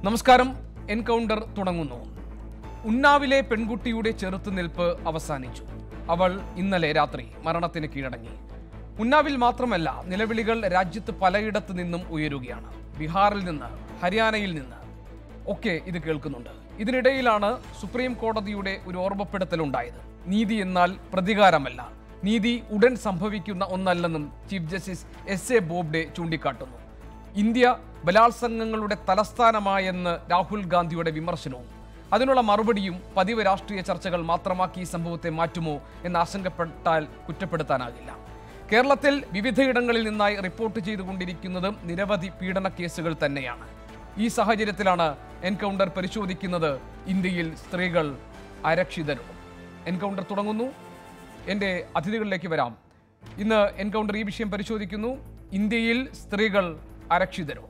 നമസ്കാരം എൻകൗണ്ടർ തുടങ്ങുന്നു ഉന്നാവിലെ പെൺകുട്ടിയുടെ ചെറുത്തുനിൽപ്പ് അവസാനിച്ചു അവൾ ഇന്നലെ രാത്രി മരണത്തിന് കീഴടങ്ങി ഉന്നാവിൽ മാത്രമല്ല നിലവിളികൾ രാജ്യത്ത് പലയിടത്തു നിന്നും ഉയരുകയാണ് ബീഹാറിൽ നിന്ന് ഹരിയാനയിൽ നിന്ന് ഒക്കെ ഇത് കേൾക്കുന്നുണ്ട് ഇതിനിടയിലാണ് സുപ്രീം കോടതിയുടെ ഒരു ഓർമ്മപ്പെടുത്തലുണ്ടായത് നീതി എന്നാൽ പ്രതികാരമല്ല നീതി ഉടൻ സംഭവിക്കുന്ന ഒന്നല്ലെന്നും chief justice S A Bobde ചൂണ്ടിക്കാട്ടുന്നു ഇന്ത്യ ബലാത്സംഗങ്ങളുടെ തലസ്ഥാനമായെന്ന് രാഹുൽ ഗാന്ധിയുടെ വിമർശനവും അതിനുള്ള മറുപടിയും പതിവ് രാഷ്ട്രീയ ചർച്ചകൾ മാത്രമാക്കി ഈ സംഭവത്തെ മാറ്റുമോ എന്ന് ആശങ്കപ്പെട്ടാൽ കുറ്റപ്പെടുത്താനാകില്ല കേരളത്തിൽ വിവിധയിടങ്ങളിൽ നിന്നായി റിപ്പോർട്ട് ചെയ്തുകൊണ്ടിരിക്കുന്നത് നിരവധി പീഡന കേസുകൾ തന്നെയാണ് ഈ സാഹചര്യത്തിലാണ് എൻകൗണ്ടർ പരിശോധിക്കുന്നത് ഇന്ത്യയിൽ സ്ത്രീകൾ അരക്ഷിതരോ എൻകൗണ്ടർ തുടങ്ങുന്നു എൻ്റെ അതിഥികളിലേക്ക് വരാം ഇന്ന് എൻകൗണ്ടർ ഈ വിഷയം പരിശോധിക്കുന്നു ഇന്ത്യയിൽ സ്ത്രീകൾ അരക്ഷിതരോ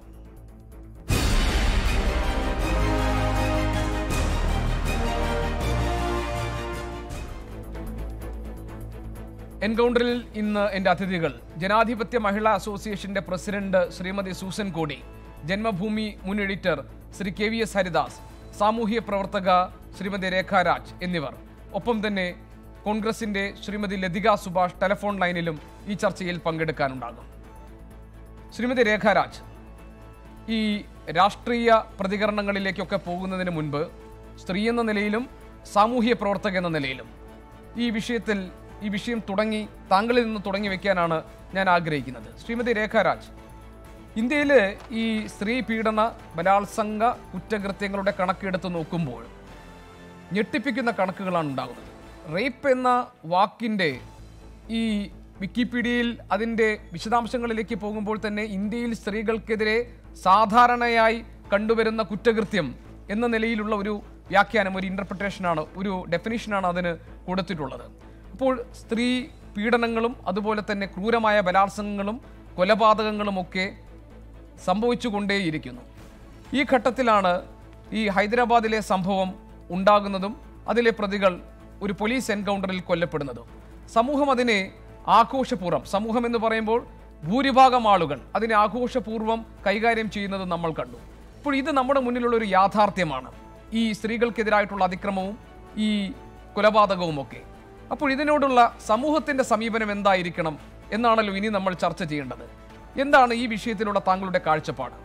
എൻകൗണ്ടറിൽ ഇന്ന് എൻ്റെ അതിഥികൾ ജനാധിപത്യ മഹിളാ അസോസിയേഷന്റെ പ്രസിഡന്റ് ശ്രീമതി സൂസൻ കോടി ജന്മഭൂമി മുൻ editor Shri K V S Haridas സാമൂഹ്യ പ്രവർത്തക ശ്രീമതി രേഖ രാജ് എന്നിവർ ഒപ്പം തന്നെ കോൺഗ്രസിന്റെ ശ്രീമതി ലതിക സുഭാഷ് ടെലിഫോൺ ലൈനിലും ഈ ചർച്ചയിൽ പങ്കെടുക്കാനുണ്ടാകും ശ്രീമതി രേഖ രാജ് ഈ രാഷ്ട്രീയ പ്രതികരണങ്ങളിലേക്കൊക്കെ പോകുന്നതിന് മുൻപ് സ്ത്രീ എന്ന നിലയിലും സാമൂഹ്യ പ്രവർത്തക എന്ന നിലയിലും ഈ വിഷയത്തിൽ ഈ വിഷയം തുടങ്ങി താങ്കളിൽ നിന്ന് തുടങ്ങി വെക്കാനാണ് ഞാൻ ആഗ്രഹിക്കുന്നത് ശ്രീമതി രേഖ രാജ് ഇന്ത്യയിൽ ഈ സ്ത്രീ പീഡന ബലാത്സംഗ കുറ്റകൃത്യങ്ങളുടെ കണക്കെടുത്ത് നോക്കുമ്പോൾ ഞെട്ടിപ്പിക്കുന്ന കണക്കുകളാണ് ഉണ്ടാകുന്നത് റേപ്പ് എന്ന വാക്കിൻ്റെ ഈ വിക്കിപീഡിയയിൽ അതിൻ്റെ വിശദാംശങ്ങളിലേക്ക് പോകുമ്പോൾ തന്നെ ഇന്ത്യയിൽ സ്ത്രീകൾക്കെതിരെ സാധാരണയായി കണ്ടുവരുന്ന കുറ്റകൃത്യം എന്ന നിലയിലുള്ള ഒരു വ്യാഖ്യാനം ഒരു ഇൻ്റർപ്രിട്ടേഷനാണ് ഒരു ഡെഫിനിഷനാണ് അതിന് കൊടുത്തിട്ടുള്ളത് അപ്പോൾ സ്ത്രീ പീഡനങ്ങളും അതുപോലെ തന്നെ ക്രൂരമായ ബലാത്സംഗങ്ങളും കൊലപാതകങ്ങളുമൊക്കെ സംഭവിച്ചുകൊണ്ടേയിരിക്കുന്നു ഈ ഘട്ടത്തിലാണ് ഈ ഹൈദരാബാദിലെ സംഭവം ഉണ്ടാകുന്നതും അതിലെ പ്രതികൾ ഒരു പോലീസ് എൻകൗണ്ടറിൽ കൊല്ലപ്പെടുന്നതും സമൂഹം അതിനെ ആഘോഷപൂർവ്വം സമൂഹം എന്ന് പറയുമ്പോൾ ഭൂരിഭാഗം ആളുകൾ അതിനെ ആഘോഷപൂർവ്വം കൈകാര്യം ചെയ്യുന്നത് നമ്മൾ കണ്ടു അപ്പോൾ ഇത് നമ്മുടെ മുന്നിലുള്ള ഒരു യാഥാർത്ഥ്യമാണ് ഈ സ്ത്രീകൾക്കെതിരായിട്ടുള്ള അതിക്രമവും ഈ കൊലപാതകവും ഒക്കെ അപ്പോൾ ഇതിനോടുള്ള സമൂഹത്തിന്റെ സമീപനം എന്തായിരിക്കണം എന്നാണല്ലോ ഇനി നമ്മൾ ചർച്ച ചെയ്യേണ്ടത് എന്താണ് ഈ വിഷയത്തിലുള്ള താങ്കളുടെ കാഴ്ചപ്പാട്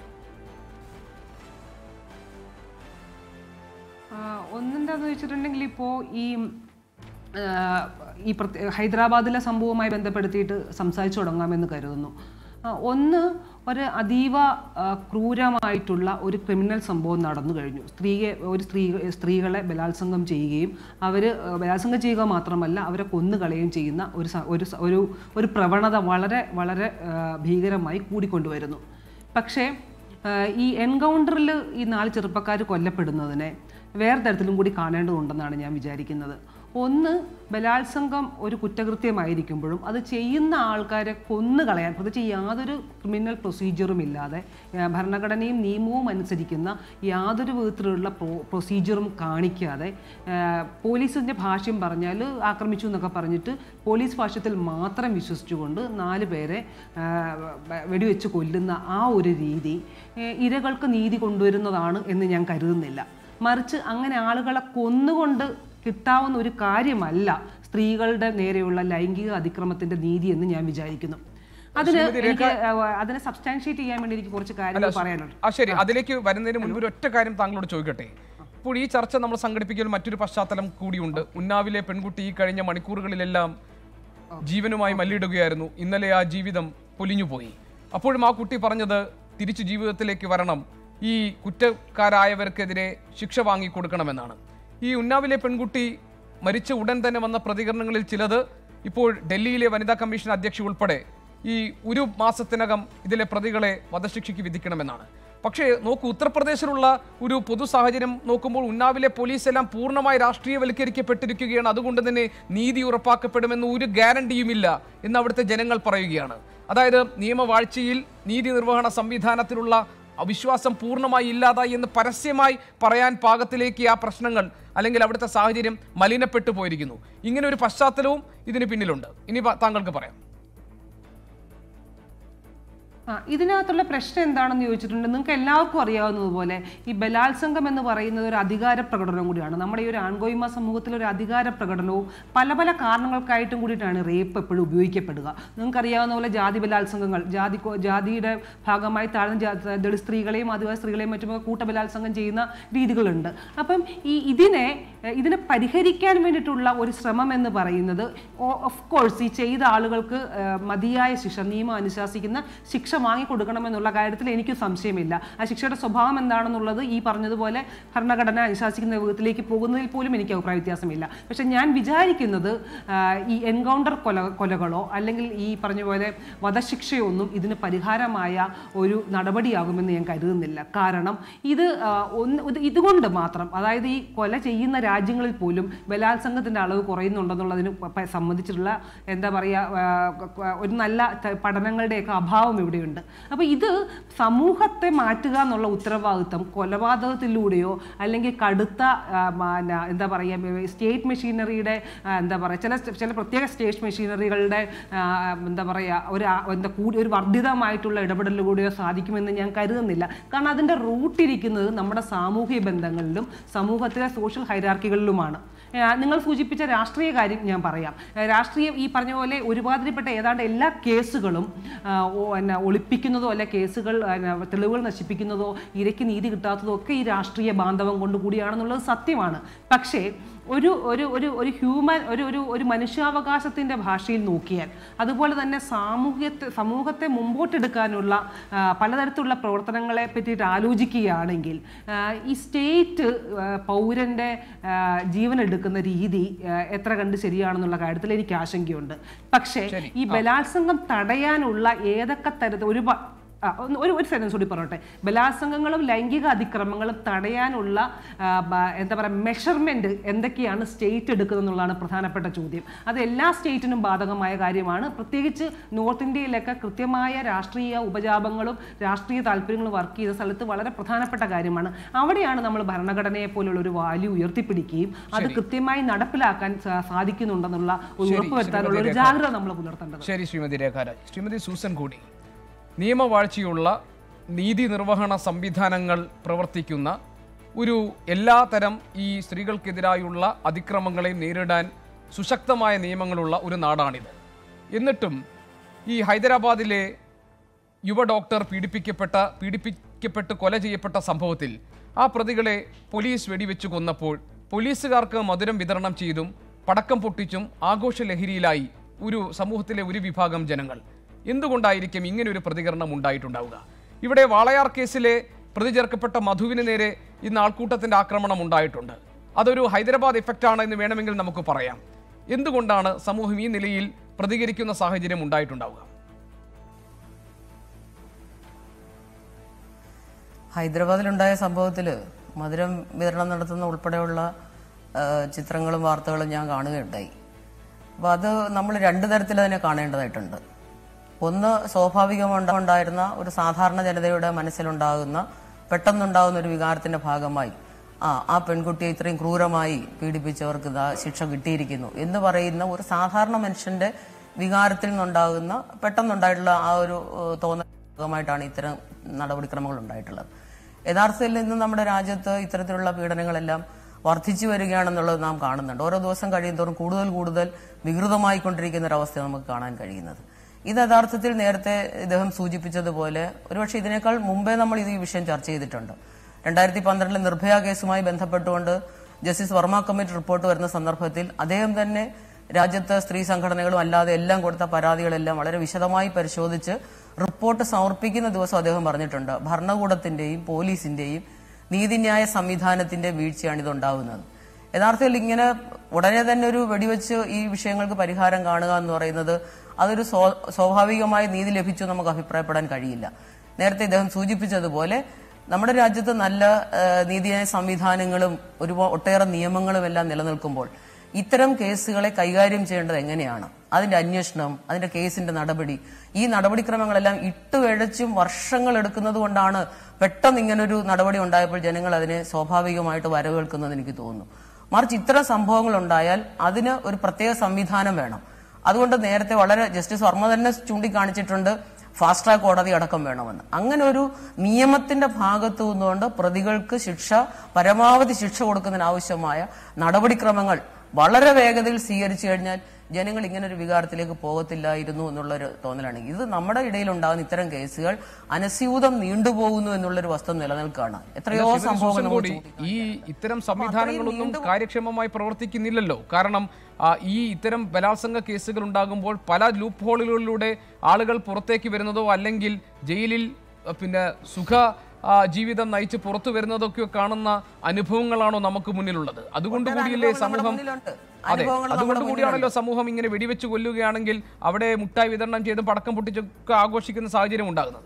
ആ, ഒന്നെന്താന്ന് വെച്ചിട്ടുണ്ടെങ്കിൽ ഇപ്പോൾ ഈ ആ, ഈ പ്രത്യേക ഹൈദരാബാദിലെ സംഭവവുമായി ബന്ധപ്പെടുത്തിയിട്ട് സംസാരിച്ചു തുടങ്ങാമെന്ന് കരുതുന്നു ആ, ഒന്ന് ഒരു അതീവ ആ, ക്രൂരമായിട്ടുള്ള ഒരു ക്രിമിനൽ സംഭവം നടന്നു കഴിഞ്ഞു സ്ത്രീയെ ഒരു സ്ത്രീ സ്ത്രീകളെ ബലാത്സംഗം ചെയ്യുകയും അവർ ബലാത്സംഗം ചെയ്യുക മാത്രമല്ല അവരെ കൊന്നുകളയുകയും ചെയ്യുന്ന ഒരു സ- ഒരു സ- ഒരു ഒരു പ്രവണത വളരെ വളരെ ആ, ഭീകരമായി കൂടിക്കൊണ്ടുവരുന്നു പക്ഷേ ആഹ് ഈ എൻകൗണ്ടറിൽ ഈ നാല് ചെറുപ്പക്കാർ കൊല്ലപ്പെടുന്നതിനെ വേറെ തരത്തിലും കൂടി കാണേണ്ടതുണ്ടെന്നാണ് ഞാൻ വിചാരിക്കുന്നത് ഒന്ന് ബലാത്സംഗം ഒരു കുറ്റകൃത്യമായിരിക്കുമ്പോഴും അത് ചെയ്യുന്ന ആൾക്കാരെ കൊന്നുകളയാൻ പ്രത്യേകിച്ച് യാതൊരു ക്രിമിനൽ പ്രൊസീജിയറും ഇല്ലാതെ ആഹ് ഭരണഘടനയും നിയമവും അനുസരിക്കുന്ന യാതൊരു വിധത്തിലുള്ള പ്രോ പ്രൊസീജിയറും കാണിക്കാതെ ആഹ് പോലീസിൻ്റെ ഭാഷ്യം പറഞ്ഞാൽ ആക്രമിച്ചു എന്നൊക്കെ പറഞ്ഞിട്ട് പോലീസ് ഭാഷ്യത്തിൽ മാത്രം വിശ്വസിച്ചുകൊണ്ട് നാല് പേരെ ആഹ് വ- വെടിവെച്ച് കൊല്ലുന്ന ആ ഒരു രീതി ഏഹ് ഇരകൾക്ക് നീതി കൊണ്ടുവരുന്നതാണ് എന്ന് ഞാൻ കരുതുന്നില്ല മറിച്ച് അങ്ങനെ ആളുകളെ കൊന്നുകൊണ്ട് കിട്ടാവുന്ന ഒരു കാര്യമല്ല സ്ത്രീകളുടെ നേരെയുള്ള ലൈംഗിക അതിക്രമത്തിന്റെ നീതി എന്ന് ഞാൻ വിചാരിക്കുന്നു അതിന് എനിക്ക് ആഹ് അതിനെ സബ്സ്റ്റാൻഷിയേറ്റ് ചെയ്യാൻ വേണ്ടി എനിക്ക് കുറച്ച് കാര്യങ്ങൾ പറയാനുണ്ട് ആ ശരി അതിലേക്ക് വരുന്നതിന് മുൻപ് ഒരു ഒറ്റ കാര്യം താങ്കളോട് ചോദിക്കട്ടെ ഇപ്പോൾ ഈ ചർച്ച നമ്മൾ സംഘടിപ്പിക്കുന്ന മറ്റൊരു പശ്ചാത്തലം കൂടിയുണ്ട് ഉന്നാവിലെ പെൺകുട്ടി ഈ കഴിഞ്ഞ മണിക്കൂറുകളിലെല്ലാം ജീവനുമായി മല്ലിടുകയായിരുന്നു ഇന്നലെ ആ ജീവിതം പൊലിഞ്ഞുപോയി അപ്പോഴും ആ കുട്ടി പറഞ്ഞത് തിരിച്ചു ജീവിതത്തിലേക്ക് വരണം ഈ കുറ്റക്കാരായവർക്കെതിരെ ശിക്ഷ വാങ്ങിക്കൊടുക്കണമെന്നാണ് ഈ ഉന്നാവിലെ പെൺകുട്ടി മരിച്ച ഉടൻ തന്നെ വന്ന പ്രതികരണങ്ങളിൽ ചിലത് ഇപ്പോൾ ഡൽഹിയിലെ വനിതാ കമ്മീഷൻ അധ്യക്ഷ ഉൾപ്പെടെ ഈ ഒരു മാസത്തിനകം ഇതിലെ പ്രതികളെ വധശിക്ഷയ്ക്ക് വിധിക്കണമെന്നാണ് പക്ഷേ നോക്കൂ ഉത്തർപ്രദേശിലുള്ള ഒരു പൊതു സാഹചര്യം നോക്കുമ്പോൾ ഉന്നാവിലെ പോലീസ് എല്ലാം പൂർണ്ണമായി രാഷ്ട്രീയവൽക്കരിക്കപ്പെട്ടിരിക്കുകയാണ് അതുകൊണ്ട് തന്നെ നീതി ഉറപ്പാക്കപ്പെടുമെന്ന് ഒരു ഗ്യാരണ്ടിയുമില്ല എന്ന് അവിടുത്തെ ജനങ്ങൾ പറയുകയാണ് അതായത് നിയമവാഴ്ചയിൽ നീതി നിർവഹണ സംവിധാനത്തിലുള്ള അവിശ്വാസം പൂർണ്ണമായി ഇല്ലാതായി എന്ന് പരസ്യമായി പറയാൻ പാകത്തിലേക്ക് ആ പ്രശ്നങ്ങൾ അല്ലെങ്കിൽ അവിടുത്തെ സാഹചര്യം മലിനപ്പെട്ടു പോയിരിക്കുന്നു ഇങ്ങനെ ഒരു പശ്ചാത്തലവും ഇതിന് പിന്നിലുണ്ട് ഇനി പ- താങ്കൾക്ക് പറയാം ആ ഇതിനകത്തുള്ള പ്രശ്നം എന്താണെന്ന് ചോദിച്ചിട്ടുണ്ട് നിങ്ങൾക്ക് എല്ലാവർക്കും അറിയാവുന്നതുപോലെ ഈ ബലാത്സംഗം എന്ന് പറയുന്നത് ഒരു അധികാര പ്രകടനം കൂടിയാണ് നമ്മുടെ ഈ ഒരു ആൺകോയ്മ സമൂഹത്തിൽ ഒരു അധികാര പ്രകടനവും പല പല കാരണങ്ങൾക്കായിട്ടും കൂടിയിട്ടാണ് റേപ്പ് എപ്പോഴും ഉപയോഗിക്കപ്പെടുക നിങ്ങൾക്ക് അറിയാവുന്ന പോലെ ജാതി ബലാത്സംഗങ്ങൾ ജാതി കോ- ജാതിയുടെ ഭാഗമായി താഴ്ന്ന ജാ- ദളിത് സ്ത്രീകളെയും ആദിവാസി സ്ത്രീകളെയും മറ്റും കൂട്ടബലാത്സംഗം ചെയ്യുന്ന രീതികളുണ്ട് അപ്പം ഈ ഇതിനെ എഹ്, ഇതിനെ പരിഹരിക്കാൻ വേണ്ടിയിട്ടുള്ള ഒരു ശ്രമം എന്ന് പറയുന്നത് ഓഫ് കോഴ്സ് ഈ ചെയ്ത ആളുകൾക്ക് ഏഹ്, മതിയായ ശിക്ഷ നിയമം അനുശാസിക്കുന്ന ശിക്ഷ വാങ്ങിക്കൊടുക്കണമെന്നുള്ള കാര്യത്തിൽ എനിക്ക് സംശയമില്ല ആ ശിക്ഷയുടെ സ്വഭാവം എന്താണെന്നുള്ളത് ഈ പറഞ്ഞതുപോലെ ഭരണഘടന അനുശാസിക്കുന്ന വിധത്തിലേക്ക് പോകുന്നതിൽ പോലും എനിക്ക് അഭിപ്രായ വ്യത്യാസമില്ല പക്ഷെ ഞാൻ വിചാരിക്കുന്നത് ആഹ്, ഈ എൻകൗണ്ടർ കൊല കൊലകളോ അല്ലെങ്കിൽ ഈ പറഞ്ഞ പോലെ വധശിക്ഷയൊന്നും ഇതിന് പരിഹാരമായ ഒരു നടപടിയാകുമെന്ന് ഞാൻ കരുതുന്നില്ല കാരണം ഇത് ആഹ്, ഒന്ന് ഇത് ഇതുകൊണ്ട് മാത്രം അതായത് ഈ കൊല ചെയ്യുന്ന രാജ്യങ്ങളിൽ പോലും ബലാത്സംഗത്തിന്റെ അളവ് കുറയുന്നുണ്ടെന്നുള്ളതിന് പ- പ- സംബന്ധിച്ചിട്ടുള്ള എന്താ പറയുക ഒരു നല്ല ത- പഠനങ്ങളുടെയൊക്കെ അഭാവം ഇവിടെയുണ്ട് അപ്പോൾ ഇത് സമൂഹത്തെ മാറ്റുക എന്നുള്ള ഉത്തരവാദിത്വം കൊലപാതകത്തിലൂടെയോ അല്ലെങ്കിൽ കടുത്ത ആ, മാന, എന്താ പറയുക സ്റ്റേറ്റ് മെഷീനറിയുടെ ആ, എന്താ പറയുക ചില ചില പ്രത്യേക സ്റ്റേറ്റ് മെഷീനറികളുടെ ആ, എന്താ പറയുക ഒരു ആ- എന്താ കൂടി ഒരു വർദ്ധിതമായിട്ടുള്ള ഇടപെടലിലൂടെയോ സാധിക്കുമെന്ന് ഞാൻ കരുതുന്നില്ല കാരണം അതിൻ്റെ റൂട്ടിരിക്കുന്നത് നമ്മുടെ സാമൂഹിക ബന്ധങ്ങളിലും സമൂഹത്തിലെ സോഷ്യൽ ഹൈരാർക്കികളിലുമാണ് ആ, നിങ്ങൾ സൂചിപ്പിച്ച രാഷ്ട്രീയ കാര്യം ഞാൻ പറയാം ആ, രാഷ്ട്രീയം ഈ പറഞ്ഞ പോലെ ഒരുമാതിരിപ്പെട്ട ഏതാണ്ട് എല്ലാ കേസുകളും ആ, ഓ- എന്നാ, ഒളിപ്പിക്കുന്നതോ അല്ല കേസുകൾ എന്നാ, തെളിവുകൾ നശിപ്പിക്കുന്നതോ ഇരയ്ക്ക് നീതി കിട്ടാത്തതോ ഒക്കെ ഈ രാഷ്ട്രീയ ബാന്ധവം കൊണ്ട് കൂടിയാണെന്നുള്ളത് സത്യമാണ് പക്ഷേ ഒരു ഒരു ഒരു ഒരു ഹ്യൂമൻ ഒരു ഒരു ഒരു മനുഷ്യാവകാശത്തിൻ്റെ ഭാഷയിൽ നോക്കിയാൽ അതുപോലെ തന്നെ സാമൂഹ്യത്തെ സമൂഹത്തെ മുമ്പോട്ടെടുക്കാനുള്ള ആ, പലതരത്തിലുള്ള പ്രവർത്തനങ്ങളെ പറ്റിയിട്ട് ആലോചിക്കുകയാണെങ്കിൽ ആ, ഈ സ്റ്റേറ്റ് ആ, പൗരൻ്റെ ആ, ജീവൻ എടുക്കുന്ന രീതി ആ, എത്ര കണ്ട് ശരിയാണെന്നുള്ള കാര്യത്തിൽ എനിക്ക് ആശങ്കയുണ്ട് പക്ഷേ ഈ ബലാത്സംഗം തടയാനുള്ള ഏതൊക്കെ തരത്തിൽ ഒരു പ- ആ, ഒന്ന് ഒരു ഒരു സെൻറ്റൻസ് കൂടി പറയട്ടെ ബലാത്സംഗങ്ങളും ലൈംഗിക അതിക്രമങ്ങളും തടയാനുള്ള ആ, ബ- എന്താ പറയുക മെഷർമെൻറ്റ് എന്തൊക്കെയാണ് സ്റ്റേറ്റ് എടുക്കുന്നത് എന്നുള്ളതാണ് പ്രധാനപ്പെട്ട ചോദ്യം അത് എല്ലാ സ്റ്റേറ്റിനും ബാധകമായ കാര്യമാണ് പ്രത്യേകിച്ച് നോർത്ത് ഇന്ത്യയിലൊക്കെ കൃത്യമായ രാഷ്ട്രീയ ഉപജാപങ്ങളും രാഷ്ട്രീയ താല്പര്യങ്ങളും വർക്ക് ചെയ്ത സ്ഥലത്ത് വളരെ പ്രധാനപ്പെട്ട കാര്യമാണ് അവിടെയാണ് നമ്മൾ ഭരണഘടനയെ പോലുള്ള ഒരു വാല്യൂ ഉയർത്തിപ്പിടിക്കുകയും അത് കൃത്യമായി നടപ്പിലാക്കാൻ സാ- സാധിക്കുന്നുണ്ടെന്നുള്ള ഒരു ശരി, ഉറപ്പുവരുത്താനുള്ള ഒരു ശ്രീമതി ജാഗ്രത നമ്മൾ പുലർത്തേണ്ടത് ശരി ശ്രീമതി രേഖാരാജ് ശ്രീമതി സൂസൻ കൂടി നിയമവാഴ്ചയുള്ള നീതി നിർവഹണ സംവിധാനങ്ങൾ പ്രവർത്തിക്കുന്ന ഒരു എല്ലാതരം ഈ സ്ത്രീകൾക്കെതിരായുള്ള അതിക്രമങ്ങളെ നേരിടാൻ സുശക്തമായ നിയമങ്ങളുള്ള ഒരു നാടാണിത് എന്നിട്ടും ഈ ഹൈദരാബാദിലെ യുവ ഡോക്ടർ പീഡിപ്പിക്കപ്പെട്ട പീഡിപ്പിക്കപ്പെട്ട് കൊല ചെയ്യപ്പെട്ട സംഭവത്തിൽ ആ പ്രതികളെ പോലീസ് വെടിവെച്ച് കൊന്നപ്പോൾ പോലീസുകാർക്ക് മധുരം വിതരണം ചെയ്തും പടക്കം പൊട്ടിച്ചും ആഘോഷ ലഹരിയിലായി ഒരു സമൂഹത്തിലെ ഒരു വിഭാഗം ജനങ്ങൾ എന്തുകൊണ്ടായിരിക്കും ഇങ്ങനെ ഒരു പ്രതികരണം ഉണ്ടായിട്ടുണ്ടാവുക ഇവിടെ വാളയാർ കേസിലെ പ്രതി ചേർക്കപ്പെട്ട മധുവിന് നേരെ ഇന്ന് ആൾക്കൂട്ടത്തിന്റെ ആക്രമണം ഉണ്ടായിട്ടുണ്ട് അതൊരു ഹൈദരാബാദ് എഫക്റ്റാണ് എന്ന് വേണമെങ്കിൽ നമുക്ക് പറയാം എന്തുകൊണ്ടാണ് സമൂഹം ഈ നിലയിൽ പ്രതികരിക്കുന്ന സാഹചര്യം ഉണ്ടായിട്ടുണ്ടാവുക ഹൈദരാബാദിലുണ്ടായ സംഭവത്തിൽ മധുരം വിതരണം നടത്തുന്ന ഉൾപ്പെടെയുള്ള ആ, ചിത്രങ്ങളും വാർത്തകളും ഞാൻ കാണുകയുണ്ടായി അപ്പോൾ അത് നമ്മൾ രണ്ട് തരത്തിൽ അതിനെ കാണേണ്ടതായിട്ടുണ്ട് ഒന്ന് സ്വാഭാവികമുണ്ടായിരുന്ന ഒരു സാധാരണ ജനതയുടെ മനസ്സിലുണ്ടാകുന്ന പെട്ടെന്നുണ്ടാകുന്ന ഒരു വികാരത്തിന്റെ ഭാഗമായി ആ ആ പെൺകുട്ടിയെ ഇത്രയും ക്രൂരമായി പീഡിപ്പിച്ചവർക്ക് ഇതാ ശിക്ഷ കിട്ടിയിരിക്കുന്നു എന്ന് പറയുന്ന ഒരു സാധാരണ മനുഷ്യന്റെ വികാരത്തിൽ നിന്നുണ്ടാകുന്ന പെട്ടെന്നുണ്ടായിട്ടുള്ള ആ ഒരു ഏഹ്, തോന്നൽ ഭാഗമായിട്ടാണ് ഇത്തരം നടപടിക്രമങ്ങൾ ഉണ്ടായിട്ടുള്ളത് യഥാർത്ഥത്തിൽ ഇന്ന് നമ്മുടെ രാജ്യത്ത് ഇത്തരത്തിലുള്ള പീഡനങ്ങളെല്ലാം വർദ്ധിച്ചു വരികയാണെന്നുള്ളത് നാം കാണുന്നുണ്ട് ഓരോ ദിവസം കഴിയുന്തോറും കൂടുതൽ കൂടുതൽ വികൃതമായിക്കൊണ്ടിരിക്കുന്ന ഒരവസ്ഥ നമുക്ക് കാണാൻ കഴിയുന്നത് ഇത് യഥാർത്ഥത്തിൽ നേരത്തെ ഇദ്ദേഹം സൂചിപ്പിച്ചതുപോലെ ഒരുപക്ഷെ ഇതിനേക്കാൾ മുമ്പേ നമ്മൾ ഇത് ഈ വിഷയം ചർച്ച ചെയ്തിട്ടുണ്ട് രണ്ടായിരത്തി പന്ത്രണ്ടിലെ നിർഭയ കേസുമായി ബന്ധപ്പെട്ടുകൊണ്ട് ജസ്റ്റിസ് വർമ്മ കമ്മിറ്റി റിപ്പോർട്ട് വരുന്ന സന്ദർഭത്തിൽ അദ്ദേഹം തന്നെ രാജ്യത്ത് സ്ത്രീ സംഘടനകളും അല്ലാതെ എല്ലാം കൊടുത്ത പരാതികളെല്ലാം വളരെ വിശദമായി പരിശോധിച്ച് റിപ്പോർട്ട് സമർപ്പിക്കുന്ന ദിവസം അദ്ദേഹം പറഞ്ഞിട്ടുണ്ട് ഭരണകൂടത്തിന്റെയും പോലീസിന്റെയും നീതിന്യായ സംവിധാനത്തിന്റെ വീഴ്ചയാണ് ഇതുണ്ടാവുന്നത് യഥാർത്ഥത്തിൽ ഇങ്ങനെ ഉടനെ തന്നെ ഒരു വെടിവെച്ച് ഈ വിഷയങ്ങൾക്ക് പരിഹാരം കാണുക എന്ന് പറയുന്നത് അതൊരു സ്വ- സ്വാഭാവികമായി നീതി ലഭിച്ചു നമുക്ക് അഭിപ്രായപ്പെടാൻ കഴിയില്ല നേരത്തെ ഇദ്ദേഹം സൂചിപ്പിച്ചതുപോലെ നമ്മുടെ രാജ്യത്ത് നല്ല ആ, നീതിന്യായ സംവിധാനങ്ങളും ഒരു ഒട്ടേറെ നിയമങ്ങളും എല്ലാം നിലനിൽക്കുമ്പോൾ ഇത്തരം കേസുകളെ കൈകാര്യം ചെയ്യേണ്ടത് എങ്ങനെയാണ് അതിന്റെ അന്വേഷണം അതിന്റെ കേസിന്റെ നടപടി ഈ നടപടിക്രമങ്ങളെല്ലാം ഇട്ടുവഴച്ചും വർഷങ്ങൾ എടുക്കുന്നത് കൊണ്ടാണ് പെട്ടെന്ന് ഇങ്ങനൊരു നടപടി ഉണ്ടായപ്പോൾ ജനങ്ങൾ അതിനെ സ്വാഭാവികമായിട്ട് വരവേൽക്കുന്നത് എനിക്ക് തോന്നുന്നു മറിച്ച് ഇത്തരം സംഭവങ്ങൾ ഉണ്ടായാൽ അതിന് ഒരു പ്രത്യേക സംവിധാനം വേണം അതുകൊണ്ട് നേരത്തെ വളരെ ജസ്റ്റിസ് വർമ്മ തന്നെ ചൂണ്ടിക്കാണിച്ചിട്ടുണ്ട് ഫാസ്റ്റ് ട്രാക്ക് കോടതി അടക്കം വേണമെന്ന് അങ്ങനെ ഒരു നിയമത്തിന്റെ ഭാഗത്തു നിന്നുകൊണ്ട് പ്രതികൾക്ക് ശിക്ഷ പരമാവധി ശിക്ഷ കൊടുക്കുന്നതിന് ആവശ്യമായ നടപടിക്രമങ്ങൾ വളരെ വേഗതയിൽ സ്വീകരിച്ചു കഴിഞ്ഞാൽ ജനങ്ങൾ ഇങ്ങനെ ഒരു വികാരത്തിലേക്ക് പോകത്തില്ലായിരുന്നു എന്നുള്ളൊരു തോന്നലാണ് ഇത് നമ്മുടെ ഇടയിൽ ഉണ്ടാകുന്ന ഇത്തരം കേസുകൾ അനസ്യൂതം നീണ്ടുപോകുന്നു എന്നുള്ളൊരു വസ്തു നിലനിൽക്കുകയാണ് എത്രയോ ശ്രീമതി സംഭവങ്ങൾ സൂസൻ നമുക്ക് കൂടി ചൂണ്ടിക്കാണിക്കാം. ഈ ഇത്തരം സംവിധാനങ്ങളൊന്നും കാര്യക്ഷമമായി പ്രവർത്തിക്കുന്നില്ലല്ലോ കാരണം ആ, ഈ ഇത്തരം ബലാത്സംഗ കേസുകൾ ഉണ്ടാകുമ്പോൾ പല ലൂപ്പ് ഹോളുകളിലൂടെ ആളുകൾ പുറത്തേക്ക് വരുന്നതോ അല്ലെങ്കിൽ ജയിലിൽ ആ, പിന്നെ സുഖ ആ, ജീവിതം നയിച്ച് പുറത്തു വരുന്നതൊക്കെ കാണുന്ന അനുഭവങ്ങളാണോ നമുക്ക് മുന്നിലുള്ളത് അതുകൊണ്ട് ഒട്ടേറെ കൂടിയല്ലേ അനുഭവങ്ങൾ നമ്മുടെ സമൂഹം മുന്നിലുണ്ട്. അതെ അനുഭവങ്ങൾ അതുകൊണ്ട് നമ്മുടെ കൂടിയാണല്ലോ സമൂഹം ഇങ്ങനെ വെടിവെച്ച് കൊല്ലുകയാണെങ്കിൽ അവിടെ മുട്ടായി വിതരണം ചെയ്തും പടക്കം പൊട്ടിച്ചൊക്കെ ആഘോഷിക്കുന്ന സാഹചര്യം ഉണ്ടാകുന്നത്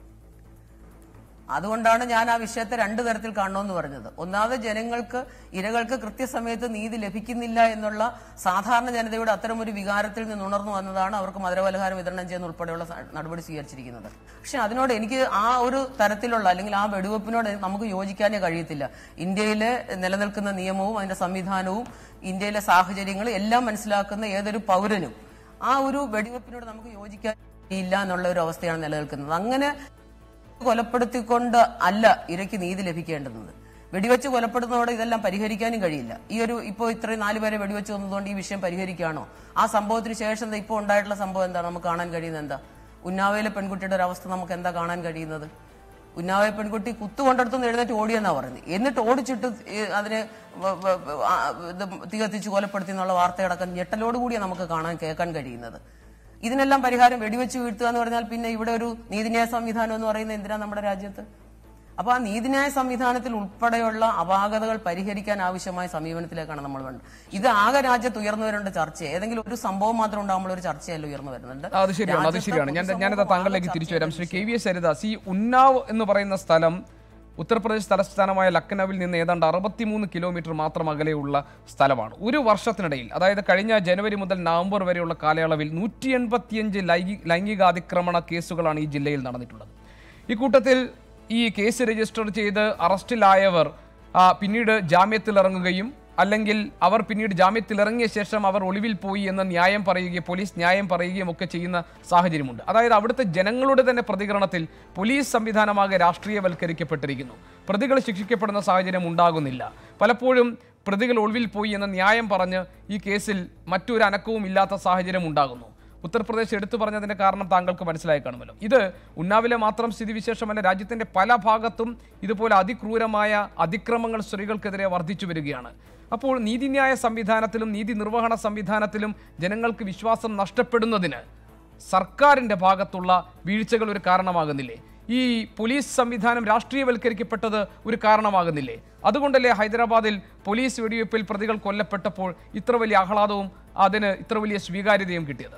അതുകൊണ്ടാണ് ഞാൻ ആ വിഷയത്തെ രണ്ടു തരത്തിൽ കാണണമെന്ന് പറഞ്ഞത് ഒന്നാമത് ജനങ്ങൾക്ക് ഇരകൾക്ക് കൃത്യസമയത്ത് നീതി ലഭിക്കുന്നില്ല എന്നുള്ള സാധാരണ ജനതയുടെ അത്തരം ഒരു വികാരത്തിൽ നിന്ന് ഉണർന്നു വന്നതാണ് അവർക്ക് മധുരപലഹാരം വിതരണം ചെയ്യുന്ന ഉൾപ്പെടെയുള്ള സ- നടപടി സ്വീകരിച്ചിരിക്കുന്നത് പക്ഷെ അതിനോട് എനിക്ക് ആ ഒരു തരത്തിലുള്ള അല്ലെങ്കിൽ ആ വെടിവെപ്പിനോട് നമുക്ക് യോജിക്കാനേ കഴിയത്തില്ല ഇന്ത്യയിലെ നിലനിൽക്കുന്ന നിയമവും അതിന്റെ സംവിധാനവും ഇന്ത്യയിലെ സാഹചര്യങ്ങളും എല്ലാം മനസ്സിലാക്കുന്ന ഏതൊരു പൗരനും ആ ഒരു വെടിവെപ്പിനോട് നമുക്ക് യോജിക്കാൻ ഇല്ല എന്നുള്ള ഒരു അവസ്ഥയാണ് നിലനിൽക്കുന്നത് അങ്ങനെ കൊലപ്പെടുത്തിക്കൊണ്ട് അല്ല ഇരയ്ക്ക് നീതി ലഭിക്കേണ്ടുന്നത് വെടിവെച്ച് കൊലപ്പെടുന്നതോടെ ഇതെല്ലാം പരിഹരിക്കാനും കഴിയില്ല ഈ ഒരു ഇപ്പോൾ ഇത്രയും നാല് പേരെ വെടിവെച്ച് വന്നതുകൊണ്ട് ഈ വിഷയം പരിഹരിക്കുകയാണോ ആ സംഭവത്തിന് ശേഷം ദേ ഇപ്പോൾ ഉണ്ടായിട്ടുള്ള സംഭവം എന്താ നമുക്ക് കാണാൻ കഴിയുന്നത് എന്താ ഉന്നാവയിലെ പെൺകുട്ടിയുടെ ഒരു അവസ്ഥ നമുക്ക് എന്താ കാണാൻ കഴിയുന്നത് ഉന്നാവയ പെൺകുട്ടി കുത്തുകൊണ്ടിടത്തുനിന്ന് എഴുന്നേറ്റ് ഓടിയെന്നാ പറയുന്നത് എന്നിട്ട് ഓടിച്ചിട്ട് ഈ അതിനെ വ- വ- വ- ആ ഇത് തീ കത്തിച്ച് കൊലപ്പെടുത്തി എന്നുള്ള വാർത്തയടക്കം ഞെട്ടലോടുകൂടിയാണ് നമുക്ക് കാണാൻ കേൾക്കാൻ കഴിയുന്നത് ഇതിനെല്ലാം പരിഹാരം വെടിവെച്ച് വീഴ്ത്തുക എന്ന് പറഞ്ഞാൽ പിന്നെ ഇവിടെ ഒരു നീതിന്യായ സംവിധാനം എന്ന് പറയുന്നത് എന്തിനാ നമ്മുടെ രാജ്യത്ത് അപ്പൊ ആ നീതിന്യായ സംവിധാനത്തിൽ ഉൾപ്പെടെയുള്ള അപാകതകൾ പരിഹരിക്കാൻ ആവശ്യമായ സമീപനത്തിലേക്കാണ് നമ്മൾ വേണ്ടത് ഇത് ആകെ രാജ്യത്ത് ഉയർന്നു വരേണ്ട ചർച്ച ഏതെങ്കിലും ഒരു സംഭവം മാത്രം ഉണ്ടാകുമ്പോൾ ഒരു ചർച്ചയല്ല ഉയർന്നു വരുന്നുണ്ട് അത് ശരിയാണ് അത് രാജ്യത്തെ ശരിയാണ് ഞാൻ ഞാനത് പൊതുസമൂഹം താങ്കളിലേക്ക് ആകെ തിരിച്ചു വരാം Shri K V S Haridas ഈ ഉന്നാവ് എന്ന് പറയുന്ന സ്ഥലം ഉത്തർപ്രദേശ് തലസ്ഥാനമായ ലക്നൌവിൽ നിന്ന് ഏതാണ്ട് അറുപത്തിമൂന്ന് കിലോമീറ്റർ മാത്രം അകലെയുള്ള സ്ഥലമാണ് ഒരു വർഷത്തിനിടയിൽ അതായത് കഴിഞ്ഞ ജനുവരി മുതൽ നവംബർ വരെയുള്ള കാലയളവിൽ നൂറ്റി എൺപത്തിയഞ്ച് ലൈംഗി ലൈംഗികാതിക്രമണ കേസുകളാണ് ഈ ജില്ലയിൽ നടന്നിട്ടുള്ളത് ഇക്കൂട്ടത്തിൽ ഈ കേസ് രജിസ്റ്റർ ചെയ്ത് അറസ്റ്റിലായവർ ആ, പിന്നീട് ജാമ്യത്തിലിറങ്ങുകയും അല്ലെങ്കിൽ അവർ പിന്നീട് ജാമ്യത്തിലിറങ്ങിയ ശേഷം അവർ ഒളിവിൽ പോയി എന്ന് ന്യായം പറയുകയും പോലീസ് ന്യായം പറയുകയും ഒക്കെ ചെയ്യുന്ന സാഹചര്യമുണ്ട് അതായത് അവിടുത്തെ ജനങ്ങളുടെ തന്നെ പ്രതികരണത്തിൽ പോലീസ് സംവിധാനമാകെ രാഷ്ട്രീയവൽക്കരിക്കപ്പെട്ടിരിക്കുന്നു പ്രതികൾ ശിക്ഷിക്കപ്പെടുന്ന സാഹചര്യം ഉണ്ടാകുന്നില്ല പലപ്പോഴും പ്രതികൾ ഒളിവിൽ പോയി എന്ന ന്യായം പറഞ്ഞ് ഈ കേസിൽ മറ്റൊരു അനക്കവും ഇല്ലാത്ത സാഹചര്യം ഉണ്ടാകുന്നു ഉത്തർപ്രദേശ് എടുത്തു പറഞ്ഞതിന്റെ കാരണം താങ്കൾക്ക് മനസ്സിലായി കാണുമല്ലോ ഇത് ഉന്നാവിലെ മാത്രം സ്ഥിതിവിശേഷമല്ല രാജ്യത്തിന്റെ പല ഭാഗത്തും ഇതുപോലെ അതിക്രൂരമായ അതിക്രമങ്ങൾ സ്ത്രീകൾക്കെതിരെ വർദ്ധിച്ചു വരികയാണ് അപ്പോൾ നീതിന്യായ സംവിധാനത്തിലും നീതി നിർവഹണ സംവിധാനത്തിലും ജനങ്ങൾക്ക് വിശ്വാസം നഷ്ടപ്പെടുന്നതിന് സർക്കാരിന്റെ ഭാഗത്തുള്ള വീഴ്ചകൾ ഒരു കാരണമാകുന്നില്ലേ ഈ പോലീസ് സംവിധാനം രാഷ്ട്രീയവൽക്കരിക്കപ്പെട്ടത് ഒരു കാരണമാകുന്നില്ലേ അതുകൊണ്ടല്ലേ ഹൈദരാബാദിൽ പോലീസ് വെടിവെപ്പിൽ പ്രതികൾ കൊല്ലപ്പെട്ടപ്പോൾ ഇത്ര വലിയ ആഹ്ലാദവും അതിന് ഇത്ര വലിയ സ്വീകാര്യതയും കിട്ടിയത്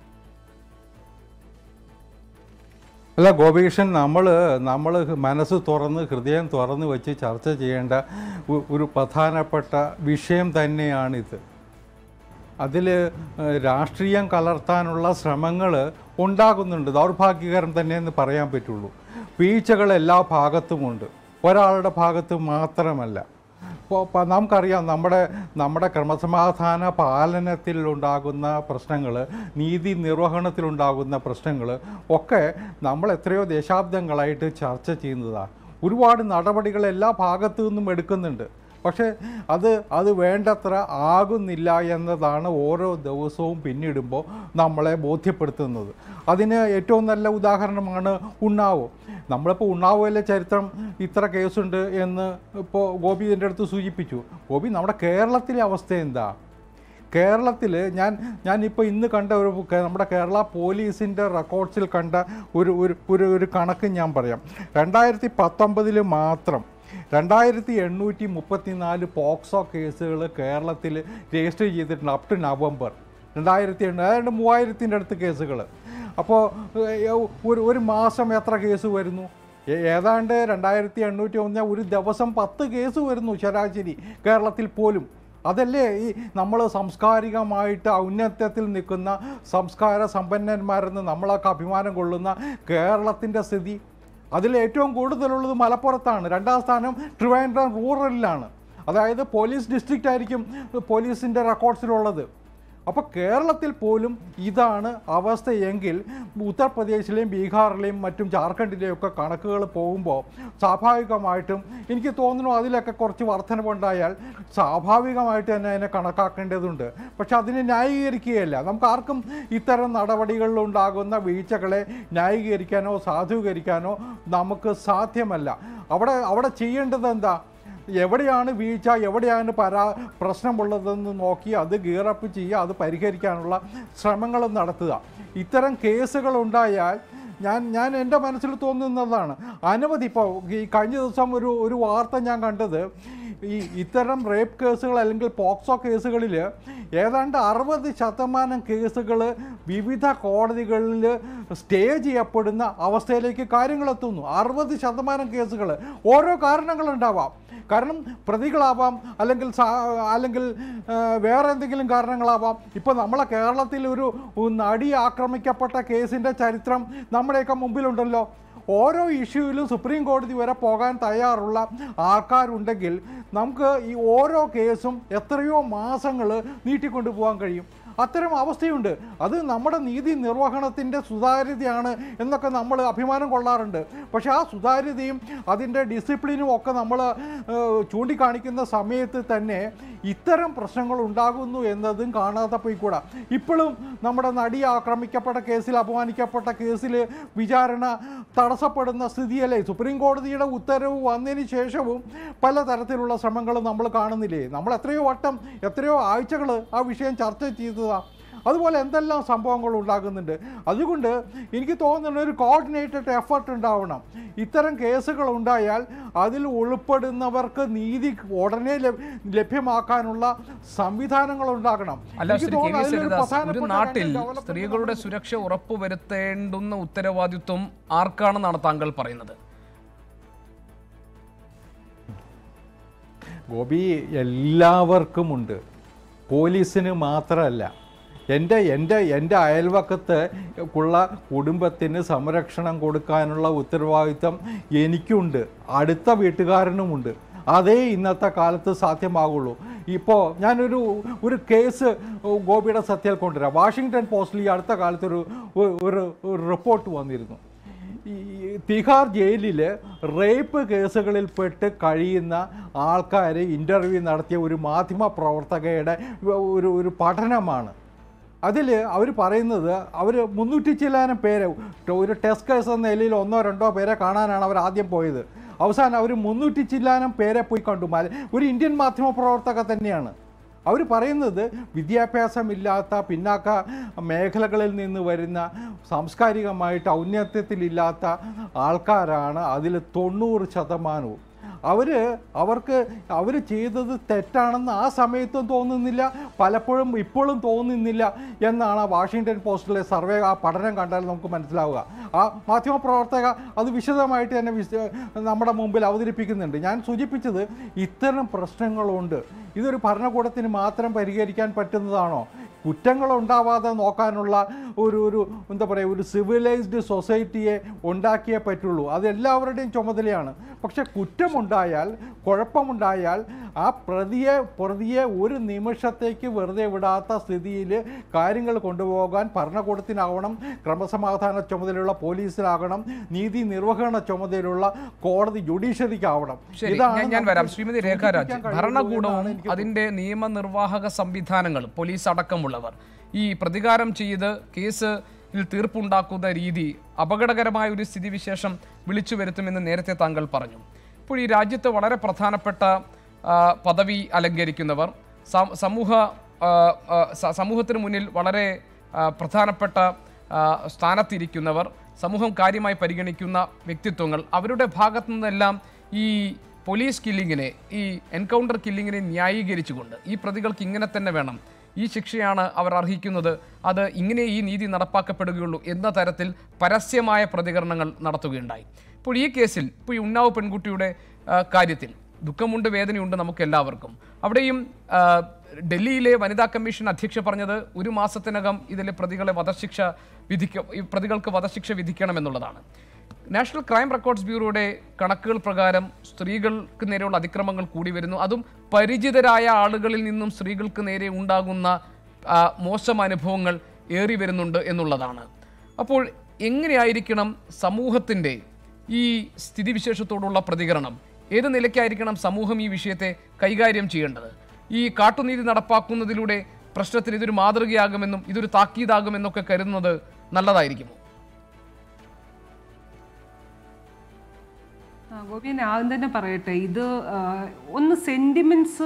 അല്ല ഗോപികൃഷ്ണൻ നമ്മൾ നമ്മൾ മനസ്സ് തുറന്ന് ഹൃദയം തുറന്ന് വെച്ച് ചർച്ച ചെയ്യേണ്ട ഒ- ഒരു പ്രധാനപ്പെട്ട വിഷയം തന്നെയാണിത് അതിൽ രാഷ്ട്രീയം കലർത്താനുള്ള ശ്രമങ്ങൾ ഉണ്ടാകുന്നുണ്ട് ദൗർഭാഗ്യകരം തന്നെയെന്ന് പറയാൻ പറ്റുള്ളൂ വീഴ്ചകൾ എല്ലാ ഭാഗത്തുമുണ്ട് ഒരാളുടെ ഭാഗത്ത് മാത്രമല്ല ഇപ്പോൾ പ- നമുക്കറിയാം നമ്മുടെ നമ്മുടെ ക്രമസമാധാന പാലനത്തിൽ ഉണ്ടാകുന്ന പ്രശ്നങ്ങൾ നീതി നിർവഹണത്തിലുണ്ടാകുന്ന പ്രശ്നങ്ങൾ ഒക്കെ നമ്മൾ എത്രയോ ദശാബ്ദങ്ങളായിട്ട് ചർച്ച ചെയ്യുന്നതാണ് ഒരുപാട് നടപടികൾ എല്ലാ ഭാഗത്തു നിന്നും എടുക്കുന്നുണ്ട് പക്ഷേ അത് അത് വേണ്ടത്ര ആകുന്നില്ല എന്നതാണ് ഓരോ ദിവസവും പിന്നിടുമ്പോൾ നമ്മളെ ബോധ്യപ്പെടുത്തുന്നത് അതിന് ഏറ്റവും നല്ല ഉദാഹരണമാണ് ഉണ്ണാവ് നമ്മളിപ്പോൾ ഉണ്ണാവുവിലെ ചരിത്രം ഇത്ര കേസുണ്ട് എന്ന് ഇപ്പോൾ ഗോപി എൻ്റെ അടുത്ത് സൂചിപ്പിച്ചു ഗോപി നമ്മുടെ കേരളത്തിലെ അവസ്ഥ എന്താ കേരളത്തിൽ ഞാൻ ഞാനിപ്പോൾ ഇന്ന് കണ്ട ഒരു കേ- നമ്മുടെ കേരള പോലീസിൻ്റെ റെക്കോർഡ്സിൽ കണ്ട ഒരു ഒരു ഒരു ഒരു കണക്ക് ഞാൻ പറയാം രണ്ടായിരത്തി പത്തൊമ്പതിൽ മാത്രം രണ്ടായിരത്തി എണ്ണൂറ്റി മുപ്പത്തിനാല് പോക്സോ കേസുകൾ കേരളത്തിൽ രജിസ്റ്റർ ചെയ്തിട്ടുണ്ട് അപ് ടു നവംബർ രണ്ടായിരത്തി എണ്ണ ഏതാണ്ട് മൂവായിരത്തിൻ്റെ അടുത്ത് കേസുകൾ അപ്പോൾ ഒരു ഒരു മാസം എത്ര കേസ് വരുന്നു ഏ- ഏതാണ്ട് രണ്ടായിരത്തി എണ്ണൂറ്റി ഒന്ന് ഒരു ദിവസം പത്ത് കേസ് വരുന്നു ശരാശരി കേരളത്തിൽ പോലും അതല്ലേ ഈ നമ്മൾ സാംസ്കാരികമായിട്ട് ഔന്നത്യത്തിൽ നിൽക്കുന്ന സംസ്കാര സമ്പന്നന്മാരെന്ന് നമ്മളൊക്കെ അഭിമാനം കൊള്ളുന്ന കേരളത്തിൻ്റെ സ്ഥിതി അതിൽ ഏറ്റവും കൂടുതലുള്ളത് മലപ്പുറത്താണ് രണ്ടാം സ്ഥാനം ട്രിവാൻഡ്രം റൂറലിലാണ് അതായത് പോലീസ് ഡിസ്ട്രിക്റ്റ് ആയിരിക്കും പോലീസിൻ്റെ റെക്കോർഡ്സിലുള്ളത് അപ്പോൾ കേരളത്തിൽ പോലും ഇതാണ് അവസ്ഥയെങ്കിൽ ഉത്തർപ്രദേശിലെയും ബീഹാറിലെയും മറ്റും ജാർഖണ്ഡിലെയും ഒക്കെ കണക്കുകൾ പോകുമ്പോൾ സ്വാഭാവികമായിട്ടും എനിക്ക് തോന്നുന്നു അതിലൊക്കെ കുറച്ച് വർധനവുണ്ടായാൽ സ്വാഭാവികമായിട്ട് തന്നെ അതിനെ കണക്കാക്കേണ്ടതുണ്ട് പക്ഷെ അതിനെ ന്യായീകരിക്കുകയല്ല നമുക്ക് ആർക്കും ഇത്തരം നടപടികളിൽ ഉണ്ടാകുന്ന വീഴ്ചകളെ ന്യായീകരിക്കാനോ സാധൂകരിക്കാനോ നമുക്ക് സാധ്യമല്ല അവിടെ അവിടെ ചെയ്യേണ്ടത് എന്താ എവിടെയാണ് വീഴ്ച എവിടെയാണ് പരാ പ്രശ്നമുള്ളതെന്ന് നോക്കി അത് ഗിയറപ്പ് ചെയ്യുക അത് പരിഹരിക്കാനുള്ള ശ്രമങ്ങൾ നടത്തുക ഇത്തരം കേസുകൾ ഉണ്ടായാൽ ഞാൻ ഞാൻ എൻ്റെ മനസ്സിൽ തോന്നുന്നതാണ് അനവധി ഇപ്പോൾ ഈ കഴിഞ്ഞ ദിവസം ഒരു ഒരു വാർത്ത ഞാൻ കണ്ടത് ഈ ഇത്തരം റേപ്പ് കേസുകൾ അല്ലെങ്കിൽ പോക്സോ കേസുകളിൽ ഏതാണ്ട് അറുപത് ശതമാനം കേസുകൾ വിവിധ കോടതികളിൽ സ്റ്റേ ചെയ്യപ്പെടുന്ന അവസ്ഥയിലേക്ക് കാര്യങ്ങളെത്തുന്നു അറുപത് ശതമാനം കേസുകൾ ഓരോ കാരണങ്ങളുണ്ടാവാം കാരണം പ്രതികളാവാം അല്ലെങ്കിൽ സാ അല്ലെങ്കിൽ ആ, വേറെ എന്തെങ്കിലും കാരണങ്ങളാവാം ഇപ്പോൾ നമ്മളെ കേരളത്തിൽ ഒരു നടി ആക്രമിക്കപ്പെട്ട കേസിൻ്റെ ചരിത്രം നമ്മുടെയൊക്കെ മുമ്പിലുണ്ടല്ലോ ഓരോ ഇഷ്യൂവിലും സുപ്രീം കോടതി വരെ പോകാൻ തയ്യാറുള്ള ആൾക്കാരുണ്ടെങ്കിൽ നമുക്ക് ഈ ഓരോ കേസും എത്രയോ മാസങ്ങൾ നീട്ടിക്കൊണ്ടു പോകാൻ കഴിയും അത്തരം അവസ്ഥയുണ്ട് അത് നമ്മുടെ നീതി നിർവഹണത്തിൻ്റെ സുതാര്യതയാണ് എന്നൊക്കെ നമ്മൾ അഭിമാനം കൊള്ളാറുണ്ട് പക്ഷേ ആ സുതാര്യതയും അതിൻ്റെ ഡിസിപ്ലിനും ഒക്കെ നമ്മൾ ചൂണ്ടിക്കാണിക്കുന്ന സമയത്ത് തന്നെ ഇത്തരം പ്രശ്നങ്ങൾ ഉണ്ടാകുന്നു എന്നതും കാണാതെ പോയിക്കൂടാ ഇപ്പോഴും നമ്മുടെ നടി ആക്രമിക്കപ്പെട്ട കേസിൽ അപമാനിക്കപ്പെട്ട കേസിൽ വിചാരണ തടസ്സപ്പെടുന്ന സ്ഥിതിയല്ലേ സുപ്രീം കോടതിയുടെ ഉത്തരവ് വന്നതിന് ശേഷവും പലതരത്തിലുള്ള ശ്രമങ്ങൾ നമ്മൾ കാണുന്നില്ലേ നമ്മൾ എത്രയോ വട്ടം എത്രയോ ആഴ്ചകൾ ആ വിഷയം ചർച്ച ചെയ്തതാണ് അതുപോലെ എന്തെല്ലാം സംഭവങ്ങൾ ഉണ്ടാകുന്നുണ്ട് അതുകൊണ്ട് എനിക്ക് തോന്നുന്ന ഒരു കോർഡിനേറ്റഡ് എഫർട്ട് ഉണ്ടാവണം ഇത്തരം കേസുകൾ ഉണ്ടായാൽ അതിൽ ഉൾപ്പെടുന്നവർക്ക് നീതി ഉടനെ ലഭ്യ- ലഭ്യമാക്കാനുള്ള സംവിധാനങ്ങൾ ഉണ്ടാകണം അല്ല എനിക്ക് ശ്രീ കെ വി തോന്നുന്നു അതിലൊരു സരിദാസ് ഒരു പ്രധാനപ്പെട്ട നാട്ടിൽ കാര്യം development സ്ത്രീകളുടെ സുരക്ഷ ഉറപ്പുവരുത്തേണ്ടുന്ന ഉത്തരവാദിത്വം ആർക്കാണെന്നാണ് താങ്കൾ പറയുന്നത് ഗോപി എല്ലാവർക്കുമുണ്ട് പോലീസിന് മാത്രമല്ല എൻ്റെ എൻ്റെ എൻ്റെ അയൽവക്കത്ത് ഉള്ള കുടുംബത്തിന് സംരക്ഷണം കൊടുക്കാനുള്ള ഉത്തരവാദിത്തം എനിക്കുണ്ട് അടുത്ത വീട്ടുകാരനുമുണ്ട് അതേ ഇന്നത്തെ കാലത്ത് സാധ്യമാകുള്ളൂ ഇപ്പോൾ ഞാനൊരു ഒരു കേസ് ഗോപിയുടെ സത്യൽ കൊണ്ടുവരാം വാഷിങ്ടൺ പോസ്റ്റിൽ ഈ അടുത്ത കാലത്തൊരു ഒരു ഒരു റിപ്പോർട്ട് വന്നിരുന്നു ഈ തിഹാർ ജയിലിൽ റേപ്പ് കേസുകളിൽപ്പെട്ട് കഴിയുന്ന ആൾക്കാരെ ഇൻ്റർവ്യൂ നടത്തിയ ഒരു മാധ്യമ പ്രവർത്തകയുടെ ഒരു ഒരു പഠനമാണ് അതിൽ അവർ പറയുന്നത് അവർ മുന്നൂറ്റി ചില്ലാനം പേരെ ഒരു ടെസ്റ്റ് കേസ് എന്ന നിലയിൽ ഒന്നോ രണ്ടോ പേരെ കാണാനാണ് അവർ ആദ്യം പോയത് അവസാനം അവർ മുന്നൂറ്റി ചില്ലാനം പേരെ പോയി കണ്ടു മല- ഒരു ഇന്ത്യൻ മാധ്യമ പ്രവർത്തക തന്നെയാണ് അവർ പറയുന്നത് വിദ്യാഭ്യാസമില്ലാത്ത പിന്നാക്ക മേഖലകളിൽ നിന്ന് വരുന്ന സാംസ്കാരികമായിട്ട് ഔന്നത്യത്തിലില്ലാത്ത ആൾക്കാരാണ് അതിൽ തൊണ്ണൂറ് ശതമാനവും അവർ അവർക്ക് അവർ ചെയ്തത് തെറ്റാണെന്ന് ആ സമയത്തും തോന്നുന്നില്ല പലപ്പോഴും ഇപ്പോഴും തോന്നുന്നില്ല എന്നാണ് ആ വാഷിങ്ടൺ പോസ്റ്റിലെ സർവേ ആ പഠനം കണ്ടാൽ നമുക്ക് മനസ്സിലാവുക ആ മാധ്യമപ്രവർത്തക അത് വിശദമായിട്ട് തന്നെ വിശ നമ്മുടെ മുമ്പിൽ അവതരിപ്പിക്കുന്നുണ്ട് ഞാൻ സൂചിപ്പിച്ചത് ഇത്തരം പ്രശ്നങ്ങളുണ്ട് ഇതൊരു ഭരണകൂടത്തിന് മാത്രം പരിഹരിക്കാൻ പറ്റുന്നതാണോ കുറ്റങ്ങൾ ഉണ്ടാവാതെ നോക്കാനുള്ള ഒരു ഒരു എന്താ പറയുക ഒരു സിവിലൈസ്ഡ് സൊസൈറ്റിയെ ഉണ്ടാക്കിയേ പറ്റുള്ളൂ അത് എല്ലാവരുടെയും ചുമതലയാണ് പക്ഷെ കുറ്റമുണ്ടായാൽ കുഴപ്പമുണ്ടായാൽ ആ പ്രതിയെ പ്രതിയെ ഒരു നിമിഷത്തേക്ക് വെറുതെ വിടാത്ത സ്ഥിതിയിൽ കാര്യങ്ങൾ കൊണ്ടുപോകാൻ ഭരണകൂടത്തിനാവണം ക്രമസമാധാന ചുമതലയുള്ള പോലീസിലാകണം നീതി നിർവഹണ ചുമതലയുള്ള കോടതി ജുഡീഷ്യറിക്കാവണം ശരി ഇതാണ് ഞാൻ- ഞാൻ വരാം നമുക്ക് ശ്രീമതി രേഖാരാജ് സൂചിപ്പിക്കാൻ കഴിയുള്ളൂ ഭരണകൂടവും എന്നാണ് എനിക്ക് അതിന്റെ നിയമനിർവാഹക സംവിധാനങ്ങൾ പോലീസ് അടക്കമുള്ളവർ ഈ പ്രതികാരം ചെയ്ത് കേസിൽ തീർപ്പുണ്ടാക്കുന്ന രീതി അപകടകരമായ ഒരു സ്ഥിതിവിശേഷം വിളിച്ചു വരുത്തുമെന്ന് നേരത്തെ താങ്കൾ പറഞ്ഞു ഇപ്പോൾ ഈ രാജ്യത്ത് വളരെ പ്രധാനപ്പെട്ട ആ, പദവി അലങ്കരിക്കുന്നവർ സം- സമൂഹ ആ, ആ, സ- സമൂഹത്തിന് മുന്നിൽ വളരെ ആ, പ്രധാനപ്പെട്ട ആ, സ്ഥാനത്തിരിക്കുന്നവർ സമൂഹം കാര്യമായി പരിഗണിക്കുന്ന വ്യക്തിത്വങ്ങൾ അവരുടെ ഭാഗത്തു നിന്നെല്ലാം ഈ പോലീസ് കില്ലിങ്ങിനെ ഈ എൻകൗണ്ടർ കില്ലിങ്ങിനെ ന്യായീകരിച്ചുകൊണ്ട് ഈ പ്രതികൾക്ക് ഇങ്ങനെ തന്നെ വേണം ഈ ശിക്ഷയാണ് അവർ അർഹിക്കുന്നത് അത് ഇങ്ങനെ ഈ നീതി നടപ്പാക്കപ്പെടുകയുള്ളൂ എന്ന തരത്തിൽ പരസ്യമായ പ്രതികരണങ്ങൾ നടത്തുകയുണ്ടായി ഇപ്പോൾ ഈ കേസിൽ ഇപ്പോൾ ഈ ഉന്നാവ് പെൺകുട്ടിയുടെ ആ, കാര്യത്തിൽ ദുഃഖമുണ്ട് വേദനയുണ്ട് നമുക്ക് എല്ലാവർക്കും അവിടെയും ആ, ഡൽഹിയിലെ വനിതാ കമ്മീഷൻ അധ്യക്ഷ പറഞ്ഞത് ഒരു മാസത്തിനകം ഇതിലെ പ്രതികളെ വധശിക്ഷ വിധിക്ക ഈ പ്രതികൾക്ക് വധശിക്ഷ വിധിക്കണമെന്നുള്ളതാണ് നാഷണൽ ക്രൈം റെക്കോർഡ്സ് ബ്യൂറോയുടെ കണക്കുകൾ പ്രകാരം സ്ത്രീകൾക്ക് നേരെയുള്ള അതിക്രമങ്ങൾ കൂടി വരുന്നു അതും പരിചിതരായ ആളുകളിൽ നിന്നും സ്ത്രീകൾക്ക് നേരെ ഉണ്ടാകുന്ന ആ, മോശം അനുഭവങ്ങൾ ഏറി വരുന്നുണ്ട് എന്നുള്ളതാണ് അപ്പോൾ എങ്ങനെയായിരിക്കണം സമൂഹത്തിൻ്റെ ഈ സ്ഥിതിവിശേഷത്തോടുള്ള പ്രതികരണം ഏത് നിലയ്ക്കായിരിക്കണം സമൂഹം ഈ വിഷയത്തെ കൈകാര്യം ചെയ്യേണ്ടത് ഈ കാട്ടുനീതി നടപ്പാക്കുന്നതിലൂടെ പ്രശ്നത്തിന് ഇതൊരു മാതൃകയാകുമെന്നും ഇതൊരു താക്കീതാകുമെന്നൊക്കെ കരുതുന്നത് നല്ലതായിരിക്കുമോ ആ, ഗോപി ഞാൻ ആദ്യം തന്നെ പറയട്ടെ ഇത് ആ, ഒന്ന് സെന്റിമെന്റ്സ്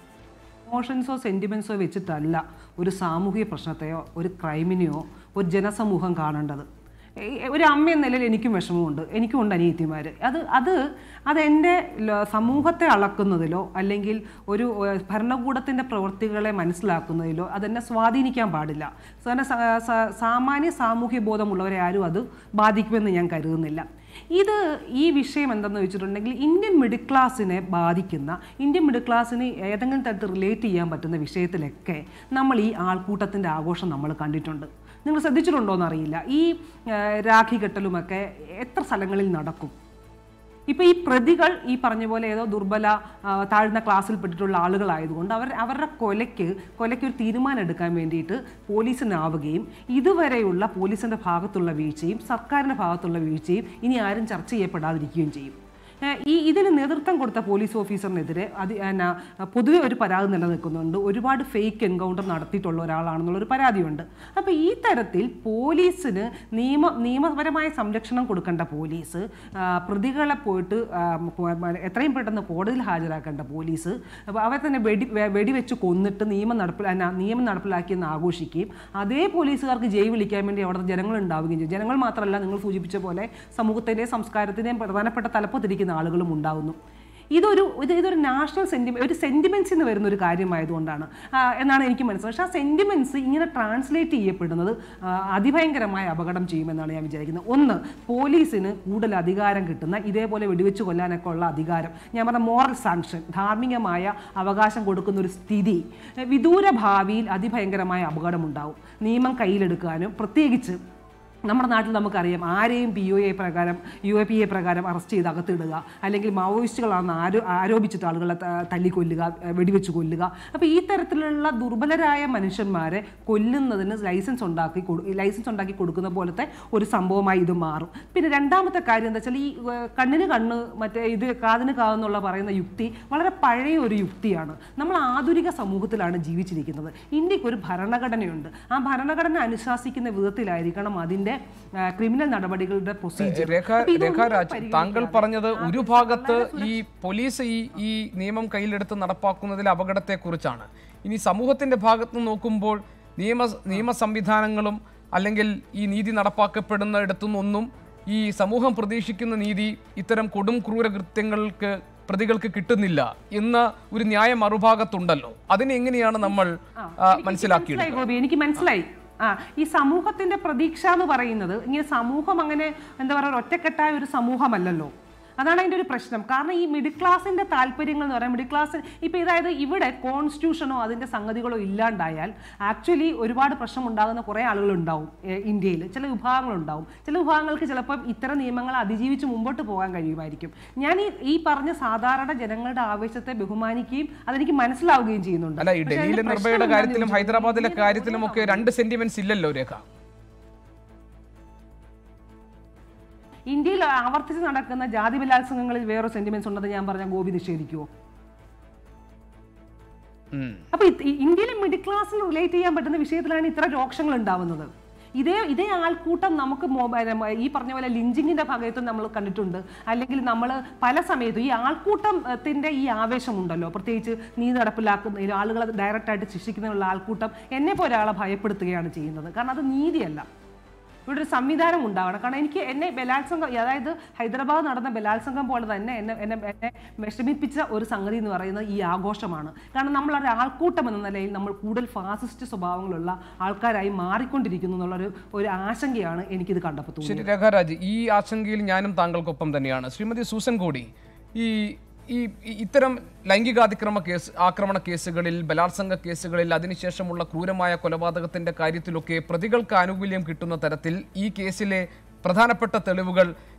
ഇമോഷൻസോ സെന്റിമെന്റ്സോ വെച്ചിട്ടല്ല ഒരു സാമൂഹിക പ്രശ്നത്തെയോ ഒരു ക്രൈമിനെയോ ഒരു ജനസമൂഹം കാണേണ്ടത് ഏ- ഒരു അമ്മ എന്ന നിലയിൽ എനിക്കും വിഷമമുണ്ട് എനിക്കും ഉണ്ട് അനിയത്തിമാർ അത് അത് അതെൻ്റെ ല- സമൂഹത്തെ അളക്കുന്നതിലോ അല്ലെങ്കിൽ ഒരു ഏഹ്, ഭരണകൂടത്തിൻ്റെ പ്രവൃത്തികളെ മനസ്സിലാക്കുന്നതിലോ അതെന്നെ സ്വാധീനിക്കാൻ പാടില്ല സാധാരണ സ- സ- സാമാന്യ സാമൂഹ്യ ബോധമുള്ളവരെ ആരും അത് ബാധിക്കുമെന്ന് ഞാൻ കരുതുന്നില്ല ഇത് ഈ വിഷയം എന്തെന്ന് വെച്ചിട്ടുണ്ടെങ്കിൽ ഇന്ത്യൻ മിഡിൽ ക്ലാസ്സിനെ ബാധിക്കുന്ന ഇന്ത്യൻ മിഡിൽ ക്ലാസ്സിന് ഏതെങ്കിലും തരത്തിൽ റിലേറ്റ് ചെയ്യാൻ പറ്റുന്ന വിഷയത്തിലൊക്കെ നമ്മൾ ഈ ആൾക്കൂട്ടത്തിൻ്റെ ആഘോഷം നമ്മൾ കണ്ടിട്ടുണ്ട് നിങ്ങൾ ശ്രദ്ധിച്ചിട്ടുണ്ടോ എന്നറിയില്ല ഈ ആ, രാഖി കെട്ടലുമൊക്കെ എത്ര സ്ഥലങ്ങളിൽ നടക്കും ഇപ്പോൾ ഈ പ്രതികൾ ഈ പറഞ്ഞ പോലെ ഏതോ ദുർബല ആ, താഴ്ന്ന ക്ലാസ്സിൽ പെട്ടിട്ടുള്ള ആളുകളായതുകൊണ്ട് അവർ അവരുടെ കൊലയ്ക്ക് കൊലയ്ക്ക് ഒരു തീരുമാനം എടുക്കാൻ വേണ്ടിയിട്ട് പോലീസിനാവുകയും ഇതുവരെയുള്ള പോലീസിൻ്റെ ഭാഗത്തുള്ള വീഴ്ചയും സർക്കാരിൻ്റെ ഭാഗത്തുള്ള വീഴ്ചയും ഇനി ആരും ചർച്ച ചെയ്യപ്പെടാതിരിക്കുകയും ചെയ്യും ഏഹ് ഈ ഇതിന് നേതൃത്വം കൊടുത്ത പോലീസ് ഓഫീസറിനെതിരെ അത് എന്നാ പൊതുവെ ഒരു പരാതി നിലനിൽക്കുന്നുണ്ട് ഒരുപാട് ഫേക്ക് എൻകൗണ്ടർ നടത്തിയിട്ടുള്ള ഒരാളാണെന്നുള്ളൊരു പരാതിയുണ്ട് അപ്പോൾ ഈ തരത്തിൽ പോലീസിന് നിയമ നിയമപരമായ സംരക്ഷണം കൊടുക്കേണ്ട പോലീസ് ആ, പ്രതികളെ പോയിട്ട് ആ, പോ- മ- എത്രയും പെട്ടെന്ന് കോടതിയിൽ ഹാജരാക്കേണ്ട പോലീസ് അപ്പോൾ അവരെ തന്നെ വെടി വെ- വെടിവെച്ച് കൊന്നിട്ട് നിയമം നടപ്പിൽ എന്നാ, നിയമം നടപ്പിലാക്കിയെന്ന് ആഘോഷിക്കുകയും അതേ പോലീസുകാർക്ക് ജയ് വിളിക്കാൻ വേണ്ടി അവിടെ ജനങ്ങൾ ഉണ്ടാവുകയും ചെയ്യും ജനങ്ങൾ മാത്രമല്ല നിങ്ങൾ സൂചിപ്പിച്ച പോലെ സമൂഹത്തിൻ്റെയും സംസ്കാരത്തിൻ്റെയും പ്രധാനപ്പെട്ട തലപ്പത്തിരിക്കുന്ന ആളുകളും ഉണ്ടാവുന്നു ഇതൊരു ഇത് ഇതൊരു നാഷണൽ സെന്റിമെ ഒരു സെന്റിമെന്റ്സിൽ നിന്ന് വരുന്ന ഒരു കാര്യമായതുകൊണ്ടാണ് ആ, എന്നാണ് എനിക്ക് മനസ്സിലായത് പക്ഷേ ആ സെന്റിമെന്റ്സ് ഇങ്ങനെ ട്രാൻസ്ലേറ്റ് ചെയ്യപ്പെടുന്നത് ആ, അതിഭയങ്കരമായ അപകടം ചെയ്യുമെന്നാണ് ഞാൻ വിചാരിക്കുന്നത് ഒന്ന് പോലീസിന് കൂടുതൽ അധികാരം കിട്ടുന്ന ഇതേപോലെ വെടിവെച്ച് കൊല്ലാനൊക്കെ ഉള്ള അധികാരം ഞാൻ പറഞ്ഞ മോറൽ സാങ്ഷൻ ധാർമ്മികമായ അവകാശം കൊടുക്കുന്ന ഒരു സ്ഥിതി ഏ, വിദൂര ഭാവിയിൽ അതിഭയങ്കരമായ അപകടമുണ്ടാവും നിയമം കയ്യിലെടുക്കാനും പ്രത്യേകിച്ച് നമ്മുടെ നാട്ടിൽ നമുക്കറിയാം ആരെയും പി ഒ എ പ്രകാരം യു എ പി എ പ്രകാരം അറസ്റ്റ് ചെയ്ത് അകത്തിടുക അല്ലെങ്കിൽ മാവോയിസ്റ്റുകളാണെന്ന് ആരോ ആരോപിച്ചിട്ട് ആളുകളെ ത- തല്ലിക്കൊല്ലുക ഏഹ് വെടിവെച്ച് കൊല്ലുക അപ്പോൾ ഈ തരത്തിലുള്ള ദുർബലരായ മനുഷ്യന്മാരെ കൊല്ലുന്നതിന് ലൈസൻസ് ഉണ്ടാക്കി കൊടു ലൈസൻസ് ഉണ്ടാക്കി കൊടുക്കുന്ന പോലത്തെ ഒരു സംഭവമായി ഇത് മാറും പിന്നെ രണ്ടാമത്തെ കാര്യം എന്താ വെച്ചാൽ ഈ ഏഹ് കണ്ണിന് കണ്ണ് മറ്റേ ഇത് കാതിന് കാതെന്നുള്ള പറയുന്ന യുക്തി വളരെ പഴയ ഒരു യുക്തിയാണ് നമ്മൾ ആധുനിക സമൂഹത്തിലാണ് ജീവിച്ചിരിക്കുന്നത് ഇന്ത്യക്ക് ഒരു ഭരണഘടനയുണ്ട് ആ ഭരണഘടന അനുശാസിക്കുന്ന വിധത്തിലായിരിക്കണം അതിന്റെ ആ, ക്രിമിനൽ നടപടികളുടെ പ്രൊസീജിയർ രേഖ രേഖ രാജ് താങ്കൾ പറഞ്ഞത് ഒരു ഭാഗത്ത് ഈ പോലീസ് ഈ ഈ നിയമം കയ്യിലെടുത്ത് നടപ്പാക്കുന്നതിലെ അപകടത്തെക്കുറിച്ചാണ് ഇനി സമൂഹത്തിന്റെ ഭാഗത്ത് നിന്ന് നോക്കുമ്പോൾ നിയമ നിയമ സംവിധാനങ്ങളും അല്ലെങ്കിൽ ഈ നീതി നടപ്പാക്കപ്പെടുന്നിടത്തുനിന്നൊന്നും ഈ സമൂഹം പ്രതീക്ഷിക്കുന്ന നീതി ഇത്തരം കൊടും ക്രൂരകൃത്യങ്ങൾക്ക് പ്രതികൾക്ക് കിട്ടുന്നില്ല എന്ന ഒരു ന്യായം മറുഭാഗത്തുണ്ടല്ലോ അതിനെ എങ്ങനെയാണ് നമ്മൾ ആ, മനസ്സിലാക്കിയത് മനസ്സിലായി ഗോപി എനിക്ക് മനസ്സിലായി ആ ഈ സമൂഹത്തിന്റെ പ്രതീക്ഷ എന്ന് പറയുന്നത് ഇങ്ങനെ സമൂഹം അങ്ങനെ എന്താ പറയുക ഒറ്റക്കെട്ടായ ഒരു സമൂഹമല്ലല്ലോ അതാണ് അതിൻ്റെ ഒരു പ്രശ്നം കാരണം ഈ മിഡിൽ ക്ലാസിന്റെ താല്പര്യങ്ങൾ എന്ന് പറയാൻ മിഡിൽ ക്ലാസ് ഇപ്പം ഇതായത് ഇവിടെ കോൺസ്റ്റിറ്റ്യൂഷനോ അതിന്റെ സംഗതികളോ ഇല്ലാണ്ടായാൽ ആക്ച്വലി ഒരുപാട് പ്രശ്നം ഉണ്ടാകുന്ന കുറേ ആളുകളുണ്ടാവും ഏ, ഇന്ത്യയിൽ ചില വിഭാഗങ്ങളുണ്ടാവും ചില വിഭാഗങ്ങൾക്ക് ചിലപ്പം ഇത്തരം നിയമങ്ങൾ അതിജീവിച്ച് മുമ്പോട്ട് പോകാൻ കഴിയുമായിരിക്കും ഞാൻ ഈ ഈ പറഞ്ഞ സാധാരണ ജനങ്ങളുടെ ആവേശത്തെ ബഹുമാനിക്കുകയും അതെനിക്ക് മനസ്സിലാവുകയും ചെയ്യുന്നുണ്ട് അല്ല ഈ പക്ഷേ അതിന്റെ ഡൽഹിയിലെ പ്രശ്നം നിർഭയയുടെ എന്താണെന്ന് കാര്യത്തിലും ചോദിച്ചാൽ ഹൈദരാബാദിലെ ഇന്ത്യയിൽ കാര്യത്തിലും ഒക്കെ രണ്ട് സെന്റിമെന്റ്സ് ഇല്ലല്ലോ രേഖ ഇന്ത്യയിൽ ആവർത്തിച്ച് നടക്കുന്ന ജാതി ബലാത്സംഗങ്ങളിൽ വേറെ സെന്റിമെന്റ്സ് ഉണ്ടെന്ന് ഞാൻ പറഞ്ഞ ഗോപി നിഷേധിക്കുമോ ഉം. അപ്പൊ ഇത് ഈ ഇന്ത്യയിലെ മിഡിൽ ക്ലാസ്സിന് റിലേറ്റ് ചെയ്യാൻ പറ്റുന്ന വിഷയത്തിലാണ് ഇത്ര രോക്ഷങ്ങൾ ഉണ്ടാവുന്നത് ഇതേ ഇതേ ആൾക്കൂട്ടം നമുക്ക് മൊബൈൽ ഈ പറഞ്ഞ പോലെ ലിഞ്ചിങ്ങിന്റെ ഭാഗത്തും നമ്മൾ കണ്ടിട്ടുണ്ട് അല്ലെങ്കിൽ നമ്മൾ പല സമയത്തും ഈ ആൾക്കൂട്ടത്തിന്റെ ഈ ആവേശമുണ്ടല്ലോ പ്രത്യേകിച്ച് നീതി നടപ്പിലാക്കുന്നതിൽ ആളുകളെ ഡയറക്റ്റ് ആയിട്ട് ശിക്ഷിക്കുന്നതിനുള്ള ആൾക്കൂട്ടം എന്നെ പോലെ ഒരാളെ ഭയപ്പെടുത്തുകയാണ് ചെയ്യുന്നത് കാരണം അത് നീതിയല്ല ഇവിടെ ഒരു സംവിധാനം ഉണ്ടാവണം കാരണം എനിക്ക് എന്നെ ബലാത്സംഗം അതായത് ഹൈദരാബാദ് നടന്ന ബലാത്സംഗം പോലെ തന്നെ എന്നെ എന്നെ എന്നെ വിഷമിപ്പിച്ച ഒരു സംഗതി എന്ന് പറയുന്നത് ഈ ആഘോഷമാണ് കാരണം നമ്മൾ ഒരു ആൾക്കൂട്ടം എന്ന നിലയിൽ നമ്മൾ കൂടുതൽ ഫാസിസ്റ്റ് സ്വഭാവങ്ങളുള്ള ആൾക്കാരായി മാറിക്കൊണ്ടിരിക്കുന്നു എന്നുള്ളൊരു ഒരു ആശങ്കയാണ് എനിക്കിത് കണ്ടപ്പോൾ തോന്നിയത് ശരി രഘാരാജ് ഈ ആശങ്കയിൽ ഞാനും താങ്കൾക്കൊപ്പം തന്നെയാണ് ശ്രീമതി സൂസൻ കോടി ഈ ഈ ഈ ഇത്തരം ലൈംഗികാതിക്രമ കേസ് ആക്രമണ കേസുകളിൽ ബലാത്സംഗ കേസുകളിൽ അതിനുശേഷമുള്ള ക്രൂരമായ കൊലപാതകത്തിന്റെ കാര്യത്തിലൊക്കെ പ്രതികൾക്ക് ആനുകൂല്യം കിട്ടുന്ന തരത്തിൽ ഈ കേസിലെ പ്രധാനപ്പെട്ട തെളിവുകൾ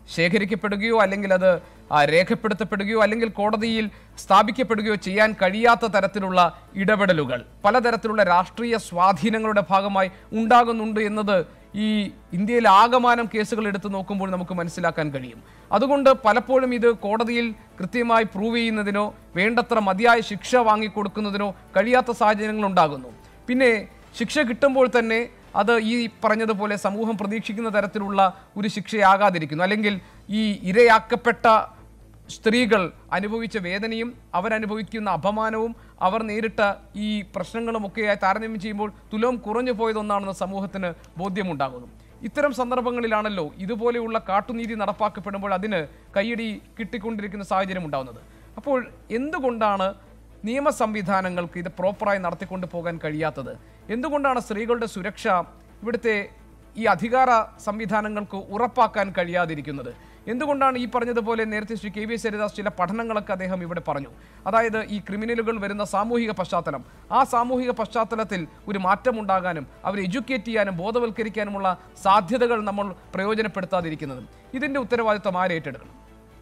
ശേഖരിക്കപ്പെടുകയോ അല്ലെങ്കിൽ അത് ആ, രേഖപ്പെടുത്തപ്പെടുകയോ അല്ലെങ്കിൽ കോടതിയിൽ സ്ഥാപിക്കപ്പെടുകയോ ചെയ്യാൻ കഴിയാത്ത തരത്തിലുള്ള ഇടപെടലുകൾ പലതരത്തിലുള്ള രാഷ്ട്രീയ സ്വാധീനങ്ങളുടെ ഭാഗമായി ഉണ്ടാകുന്നുണ്ട് എന്നത് ഈ ഇന്ത്യയിൽ ആകമാനം കേസുകൾ എടുത്തു നോക്കുമ്പോൾ നമുക്ക് മനസ്സിലാക്കാൻ കഴിയും അതുകൊണ്ട് പലപ്പോഴും ഇത് കോടതിയിൽ കൃത്യമായി പ്രൂവ് ചെയ്യുന്നതിനോ വേണ്ടത്ര മതിയായ ശിക്ഷ വാങ്ങിക്കൊടുക്കുന്നതിനോ കഴിയാത്ത സാഹചര്യങ്ങൾ ഉണ്ടാകുന്നു പിന്നെ ശിക്ഷ കിട്ടുമ്പോൾ തന്നെ അത് ഈ പറഞ്ഞതുപോലെ സമൂഹം പ്രതീക്ഷിക്കുന്ന തരത്തിലുള്ള ഒരു ശിക്ഷയാകാതിരിക്കുന്നു അല്ലെങ്കിൽ ഈ ഇരയാക്കപ്പെട്ട സ്ത്രീകൾ അനുഭവിച്ച വേദനയും അവരനുഭവിക്കുന്ന അപമാനവും അവർ നേരിട്ട ഈ പ്രശ്നങ്ങളുമൊക്കെയായി താരതമ്യം ചെയ്യുമ്പോൾ തുലവും കുറഞ്ഞു പോയതൊന്നാണെന്ന് സമൂഹത്തിന് ബോധ്യമുണ്ടാകുന്നു ഇത്തരം സന്ദർഭങ്ങളിലാണല്ലോ ഇതുപോലെയുള്ള കാട്ടുനീതി നടപ്പാക്കപ്പെടുമ്പോൾ അതിന് കൈയടി കിട്ടിക്കൊണ്ടിരിക്കുന്ന സാഹചര്യം ഉണ്ടാകുന്നത് അപ്പോൾ എന്തുകൊണ്ടാണ് നിയമ സംവിധാനങ്ങൾക്ക് ഇത് പ്രോപ്പറായി നടത്തിക്കൊണ്ട് പോകാൻ കഴിയാത്തത് എന്തുകൊണ്ടാണ് സ്ത്രീകളുടെ സുരക്ഷ ഇവിടുത്തെ ഈ അധികാര സംവിധാനങ്ങൾക്ക് ഉറപ്പാക്കാൻ കഴിയാതിരിക്കുന്നത് എന്തുകൊണ്ടാണ് ഈ പറഞ്ഞതുപോലെ നേരത്തെ Shri K V S Haridas ചില പഠനങ്ങളൊക്കെ അദ്ദേഹം ഇവിടെ പറഞ്ഞു അതായത് ഈ ക്രിമിനലുകൾ വരുന്ന സാമൂഹിക പശ്ചാത്തലം ആ സാമൂഹിക പശ്ചാത്തലത്തിൽ ഒരു മാറ്റമുണ്ടാകാനും അവരെ എഡ്യൂക്കേറ്റ് ചെയ്യാനും ബോധവൽക്കരിക്കാനുമുള്ള സാധ്യതകൾ നമ്മൾ പ്രയോജനപ്പെടുത്താതിരിക്കുന്നതും ഇതിന്റെ ഉത്തരവാദിത്വം ആരേറ്റെടുക്കണം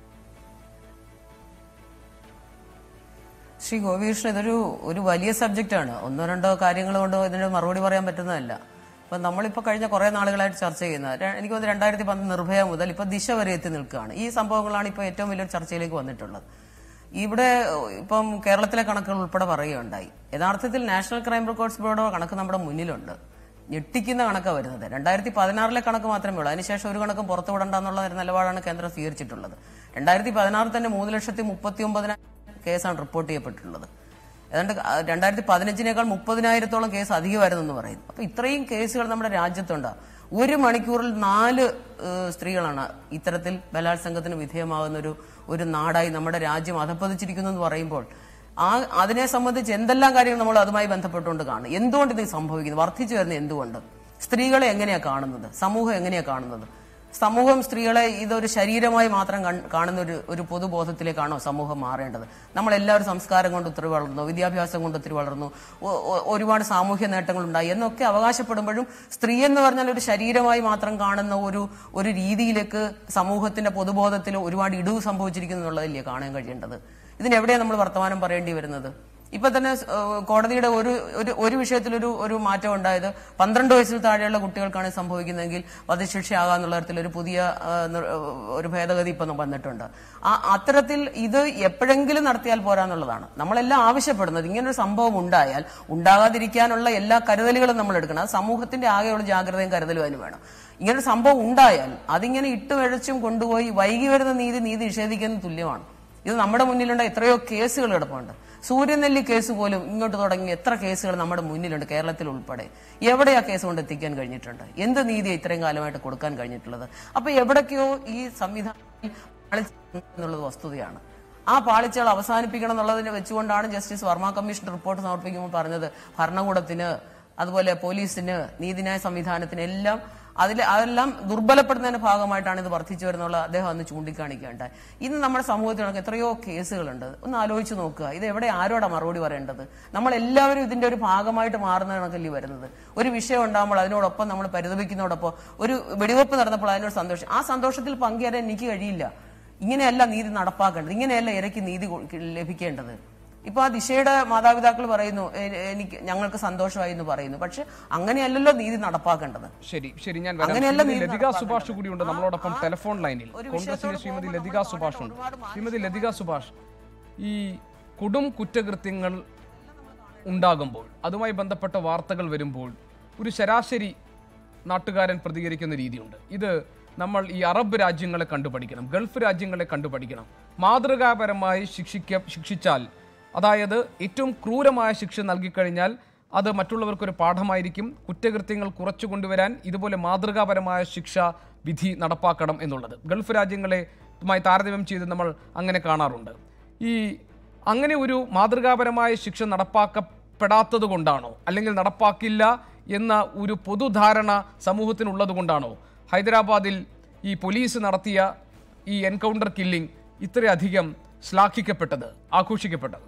ശ്രീ ഗോപികൃഷ്ണൻ ഇതൊരു ഒരു വലിയ സബ്ജക്റ്റാണ് ഒന്നോ രണ്ടോ കാര്യങ്ങൾ കൊണ്ട് ഇതിന് മറുപടി പറയാൻ പറ്റുന്നതല്ല ഇപ്പം നമ്മളിപ്പോൾ കഴിഞ്ഞ കുറേ നാളുകളായിട്ട് ചർച്ച ചെയ്യുന്ന ര- എനിക്ക് തോന്നുന്നു രണ്ടായിരത്തി പത്ത് നിർഭയ മുതൽ ഇപ്പോൾ ദിശ വരെ എത്തി നിൽക്കുകയാണ് ഈ സംഭവങ്ങളാണ് ഇപ്പോൾ ഏറ്റവും വലിയൊരു ചർച്ചയിലേക്ക് വന്നിട്ടുള്ളത് ഇവിടെ ഇപ്പം കേരളത്തിലെ കണക്കുകൾ ഉൾപ്പെടെ പറയുകയുണ്ടായി യഥാർത്ഥത്തിൽ നാഷണൽ ക്രൈം റെക്കോർഡ്സ് ബ്യൂറോ കണക്ക് നമ്മുടെ മുന്നിലുണ്ട് ഞെട്ടിക്കുന്ന കണക്കാണ് വരുന്നത് രണ്ടായിരത്തി പതിനാറിലെ കണക്ക് മാത്രമേ ഉള്ളൂ അതിനുശേഷം ഒരു കണക്കും പുറത്തുവിടണ്ട എന്നുള്ള ഒരു നിലപാടാണ് കേന്ദ്രം സ്വീകരിച്ചിട്ടുള്ളത് രണ്ടായിരത്തി പതിനാറിൽ തന്നെ മൂന്ന് ലക്ഷത്തി മുപ്പത്തി ഒമ്പതിനായിരം കേസാണ് റിപ്പോർട്ട് ചെയ്യപ്പെട്ടിട്ടുള്ളത് ഏതാണ്ട് രണ്ടായിരത്തി പതിനഞ്ചിനേക്കാൾ മുപ്പതിനായിരത്തോളം കേസ് അധികമായിരുന്നു എന്ന് പറയുന്നു അപ്പൊ ഇത്രയും കേസുകൾ നമ്മുടെ രാജ്യത്തുണ്ട് ഒരു മണിക്കൂറിൽ നാല് ഏഹ്, സ്ത്രീകളാണ് ഇത്തരത്തിൽ ബലാത്സംഗത്തിന് വിധേയമാകുന്ന ഒരു ഒരു നാടായി നമ്മുടെ രാജ്യം അധപ്പതിച്ചിരിക്കുന്നു എന്ന് പറയുമ്പോൾ ആ അതിനെ സംബന്ധിച്ച് എന്തെല്ലാം കാര്യങ്ങൾ നമ്മൾ അതുമായി ബന്ധപ്പെട്ടുകൊണ്ട് കാണും എന്തുകൊണ്ട് ഇത് സംഭവിക്കുന്നു വർദ്ധിച്ചു വരുന്നത് എന്തുകൊണ്ട് സ്ത്രീകളെ എങ്ങനെയാ കാണുന്നത് സമൂഹം എങ്ങനെയാ കാണുന്നത് സമൂഹം സ്ത്രീകളെ ഇതൊരു ശരീരമായി മാത്രം കൺ- കാണുന്ന ഒരു ഒരു പൊതുബോധത്തിലേക്കാണോ സമൂഹം മാറേണ്ടത് നമ്മൾ എല്ലാവരും സംസ്കാരം കൊണ്ട് ഒത്തിരി വളർന്നു വിദ്യാഭ്യാസം കൊണ്ട് ഒത്തിരി വളർന്നു ഒ- ഒ- ഒരുപാട് സാമൂഹ്യ നേട്ടങ്ങൾ ഉണ്ടായി എന്നൊക്കെ അവകാശപ്പെടുമ്പോഴും സ്ത്രീ എന്ന് പറഞ്ഞാൽ ഒരു ശരീരമായി മാത്രം കാണുന്ന ഒരു ഒരു രീതിയിലേക്ക് സമൂഹത്തിന്റെ പൊതുബോധത്തിൽ ഒരുപാട് ഇടിവ് സംഭവിച്ചിരിക്കുന്നു എന്നുള്ളതല്ലേ കാണാൻ കഴിയേണ്ടത് ഇതിനെവിടെയാണ് നമ്മൾ വർത്തമാനം പറയേണ്ടി വരുന്നത് ഇപ്പൊ തന്നെ ഏഹ്, കോടതിയുടെ ഒരു ഒരു ഒരു വിഷയത്തിലൊരു ഒരു മാറ്റം ഉണ്ടായത് പന്ത്രണ്ട് വയസ്സിൽ താഴെയുള്ള കുട്ടികൾക്കാണ് ഇത് സംഭവിക്കുന്നതെങ്കിൽ വധശിക്ഷയാകാന്നുള്ള തരത്തിൽ ഒരു പുതിയ ഏഹ്, നിർ- ഏഹ്, ഒരു ഭേദഗതി ഇപ്പൊ വന്നിട്ടുണ്ട് ആ അത്തരത്തിൽ ഇത് എപ്പോഴെങ്കിലും നടത്തിയാൽ പോരാന്നുള്ളതാണ് നമ്മളെല്ലാം ആവശ്യപ്പെടുന്നത് ഇങ്ങനൊരു സംഭവം ഉണ്ടായാൽ ഉണ്ടാകാതിരിക്കാനുള്ള എല്ലാ കരുതലുകളും നമ്മൾ എടുക്കണം അത് സമൂഹത്തിന്റെ ആകെയുള്ള ജാഗ്രതയും കരുതലും അതിന് വേണം ഇങ്ങനൊരു സംഭവം ഉണ്ടായാൽ അതിങ്ങനെ ഇട്ടുവഴച്ചും കൊണ്ടുപോയി വൈകി വരുന്ന നീതി നീതി നിഷേധിക്കുന്നതിന് തുല്യമാണ് ഇത് നമ്മുടെ മുന്നിലുണ്ട് എത്രയോ കേസുകൾ കിടപ്പുണ്ട് സൂര്യനെല്ലി കേസ് പോലും ഇങ്ങോട്ട് തുടങ്ങി എത്ര കേസുകൾ നമ്മുടെ മുന്നിലുണ്ട് കേരളത്തിൽ ഉൾപ്പെടെ എവിടെയാ കേസ് കൊണ്ട് എത്തിക്കാൻ കഴിഞ്ഞിട്ടുണ്ട് എന്ത് നീതിയാണ് ഇത്രയും കാലമായിട്ട് കൊടുക്കാൻ കഴിഞ്ഞിട്ടുള്ളത് അപ്പൊ എവിടൊക്കെയോ ഈ സംവിധാനത്തിൽ പാളിച്ച എന്നുള്ളത് വസ്തുതയാണ് ആ പാളിച്ചകൾ അവസാനിപ്പിക്കണം എന്നുള്ളതിനെ വെച്ചുകൊണ്ടാണ് ജസ്റ്റിസ് വർമ്മ കമ്മീഷൻ റിപ്പോർട്ട് സമർപ്പിക്കുമ്പോൾ പറഞ്ഞത് ഭരണകൂടത്തിന് അതുപോലെ പോലീസിന് നീതിന്യായ സംവിധാനത്തിന് എല്ലാം അതിൽ അതെല്ലാം ദുർബലപ്പെടുന്നതിന്റെ ഭാഗമായിട്ടാണ് ഇത് വർദ്ധിച്ചു വരുന്നുള്ള അദ്ദേഹം അന്ന് ചൂണ്ടിക്കാണിക്കുകയുണ്ടായി ഇന്ന് നമ്മുടെ സമൂഹത്തിൽ നമുക്ക് എത്രയോ കേസുകളുണ്ട് ഒന്ന് ആലോചിച്ച് നോക്കുക ഇത് എവിടെ ആരോടാ മറുപടി പറയേണ്ടത് നമ്മൾ എല്ലാവരും ഇതിന്റെ ഒരു ഭാഗമായിട്ട് മാറുന്ന കണക്കല്ലേ വരുന്നത് ഒരു വിഷയം ഉണ്ടാകുമ്പോൾ അതിനോടൊപ്പം നമ്മൾ പരിതപിക്കുന്നതോടൊപ്പം ഒരു വെടിവെപ്പ് നടന്നപ്പോൾ അതിനോട് സന്തോഷം ആ സന്തോഷത്തിൽ പങ്കുചേരാൻ എനിക്ക് കഴിയില്ല ഇങ്ങനെയല്ല നീതി നടപ്പാക്കേണ്ടത് ഇങ്ങനെയല്ല ഇരയ്ക്ക് നീതി കൊ- ലഭിക്കേണ്ടത് ഇപ്പൊ ആ ദിശയുടെ മാതാപിതാക്കൾ പറയുന്നു "എ- എനിക്ക് ഞങ്ങൾക്ക് സന്തോഷമായി എന്ന് പറയുന്നു പക്ഷെ അങ്ങനെയല്ലല്ലോ നീതി നടപ്പാക്കേണ്ടത് ശരി ശരി ഞാൻ വരാം അങ്ങനെയല്ല ശ്രീമതി നീതി ലതിക നടപ്പാക്കേണ്ടത്. സുഭാഷ് കൂടിയുണ്ട് നമ്മളോടൊപ്പം ടെലിഫോൺ ലൈനിൽ ഒരു കോൺഗ്രസിലെ വിഷയത്തോട് ശ്രീമതി പോകുമ്പോൾ ലതിക നമ്മൾ സുഭാഷ് ഉണ്ട് ഒരുപാട് മാനസിക ശ്രീമതി ലതിക സുഭാഷ് ഈ കൊടും കുറ്റകൃത്യങ്ങൾ ഉണ്ടാകുമ്പോൾ അതുമായി ബന്ധപ്പെട്ട വാർത്തകൾ വരുമ്പോൾ ഒരു ശരാശരി നാട്ടുകാരൻ പ്രതികരിക്കുന്ന രീതിയുണ്ട് ഇത് നമ്മൾ ഈ അറബ് രാജ്യങ്ങളെ കണ്ടുപഠിക്കണം ഗൾഫ് രാജ്യങ്ങളെ കണ്ടുപഠിക്കണം മാതൃകാപരമായി ശിക്ഷിക്ക ശിക്ഷിച്ചാൽ അതായത് ഏറ്റവും ക്രൂരമായ ശിക്ഷ നൽകിക്കഴിഞ്ഞാൽ അത് മറ്റുള്ളവർക്കൊരു പാഠമായിരിക്കും കുറ്റകൃത്യങ്ങൾ കുറച്ചു കൊണ്ടുവരാൻ ഇതുപോലെ മാതൃകാപരമായ ശിക്ഷ വിധി നടപ്പാക്കണം എന്നുള്ളത് ഗൾഫ് രാജ്യങ്ങളെ മായി താരതമ്യം ചെയ്ത് നമ്മൾ അങ്ങനെ കാണാറുണ്ട് ഈ അങ്ങനെ ഒരു മാതൃകാപരമായ ശിക്ഷ നടപ്പാക്കപ്പെടാത്തത് കൊണ്ടാണോ അല്ലെങ്കിൽ നടപ്പാക്കില്ല എന്ന ഒരു പൊതുധാരണ സമൂഹത്തിനുള്ളത് കൊണ്ടാണോ ഹൈദരാബാദിൽ ഈ പോലീസ് നടത്തിയ ഈ എൻകൗണ്ടർ കില്ലിംഗ് ഇത്രയധികം ശ്ലാഘിക്കപ്പെട്ടത് ആഘോഷിക്കപ്പെട്ടത്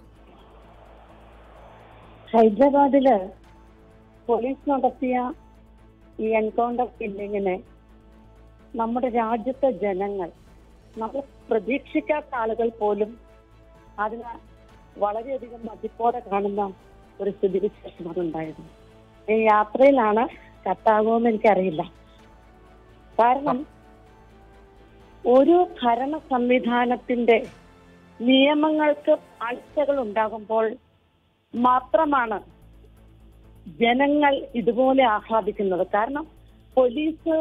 ഹൈദരാബാദില് പോലീസ് നടത്തിയ ഈ എൻകൗണ്ടർ കില്ലിങ്ങിനെ നമ്മുടെ രാജ്യത്തെ ജനങ്ങൾ നമ്മൾ പ്രതീക്ഷിക്കാത്ത ആളുകൾ പോലും അതിനെ വളരെയധികം മതിപ്പോടെ കാണുന്ന ഒരു സ്ഥിതിവിശേഷമാണ് ഉണ്ടായത് ഈ യാത്രയിലാണ് കട്ടാകുമെന്ന് എനിക്കറിയില്ല കാരണം ഒരു ഭരണ സംവിധാനത്തിന്റെ നിയമങ്ങൾക്ക് ആഴ്ചകൾ ഉണ്ടാകുമ്പോൾ മാത്രമാണ് ജനങ്ങൾ ഇതുപോലെ ആഹ്ലാദിക്കുന്നത് കാരണം പോലീസ്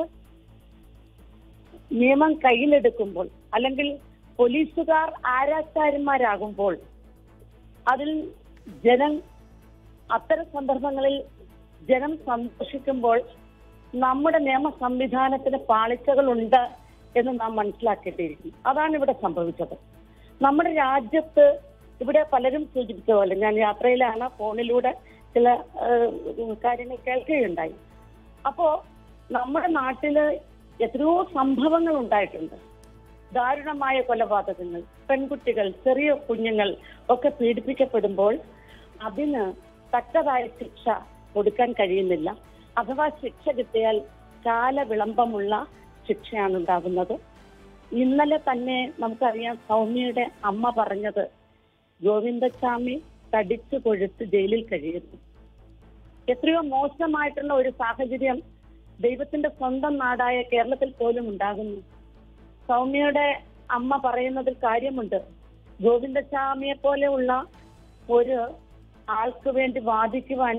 നിയമം കയ്യിലെടുക്കുമ്പോൾ അല്ലെങ്കിൽ പോലീസുകാർ ആരാച്ചാരന്മാരാകുമ്പോൾ അതിൽ ജനം അത്തരം സന്ദർഭങ്ങളിൽ ജനം സന്തോഷിക്കുമ്പോൾ നമ്മുടെ നിയമ സംവിധാനത്തിന് പാളിച്ചകളുണ്ട് എന്ന് നാം മനസ്സിലാക്കേണ്ടിയിരിക്കുന്നു അതാണ് ഇവിടെ സംഭവിച്ചത് നമ്മുടെ രാജ്യത്ത് ഇവിടെ പലരും സൂചിപ്പിച്ച പോലെ ഞാൻ യാത്രയിലാണ് ഫോണിലൂടെ ചില ഏഹ്, കാര്യങ്ങൾ കേൾക്കുകയുണ്ടായി അപ്പോ നമ്മുടെ നാട്ടില് എത്രയോ സംഭവങ്ങൾ ഉണ്ടായിട്ടുണ്ട് ദാരുണമായ കൊലപാതകങ്ങൾ പെൺകുട്ടികൾ ചെറിയ കുഞ്ഞുങ്ങൾ ഒക്കെ പീഡിപ്പിക്കപ്പെടുമ്പോൾ അതിന് തക്കതായ ശിക്ഷ കൊടുക്കാൻ കഴിയുന്നില്ല അഥവാ ശിക്ഷ കിട്ടിയാൽ കാലവിളംബമുള്ള ശിക്ഷയാണ് ഉണ്ടാകുന്നത് ഇന്നലെ തന്നെ നമുക്കറിയാം സൗമ്യയുടെ അമ്മ പറഞ്ഞത് ഗോവിന്ദസ്വാമി തടിച്ചു കൊഴുത്ത് ജയിലിൽ കഴിയുന്നു എത്രയോ മോശമായിട്ടുള്ള ഒരു സാഹചര്യം ദൈവത്തിന്റെ സ്വന്തം നാടായ കേരളത്തിൽ പോലും ഉണ്ടാകുന്നു സൗമ്യയുടെ അമ്മ പറയുന്നതിൽ കാര്യമുണ്ട് ഗോവിന്ദസ്വാമിയെ പോലെയുള്ള ഒരു ആൾക്ക് വേണ്ടി വാദിക്കുവാൻ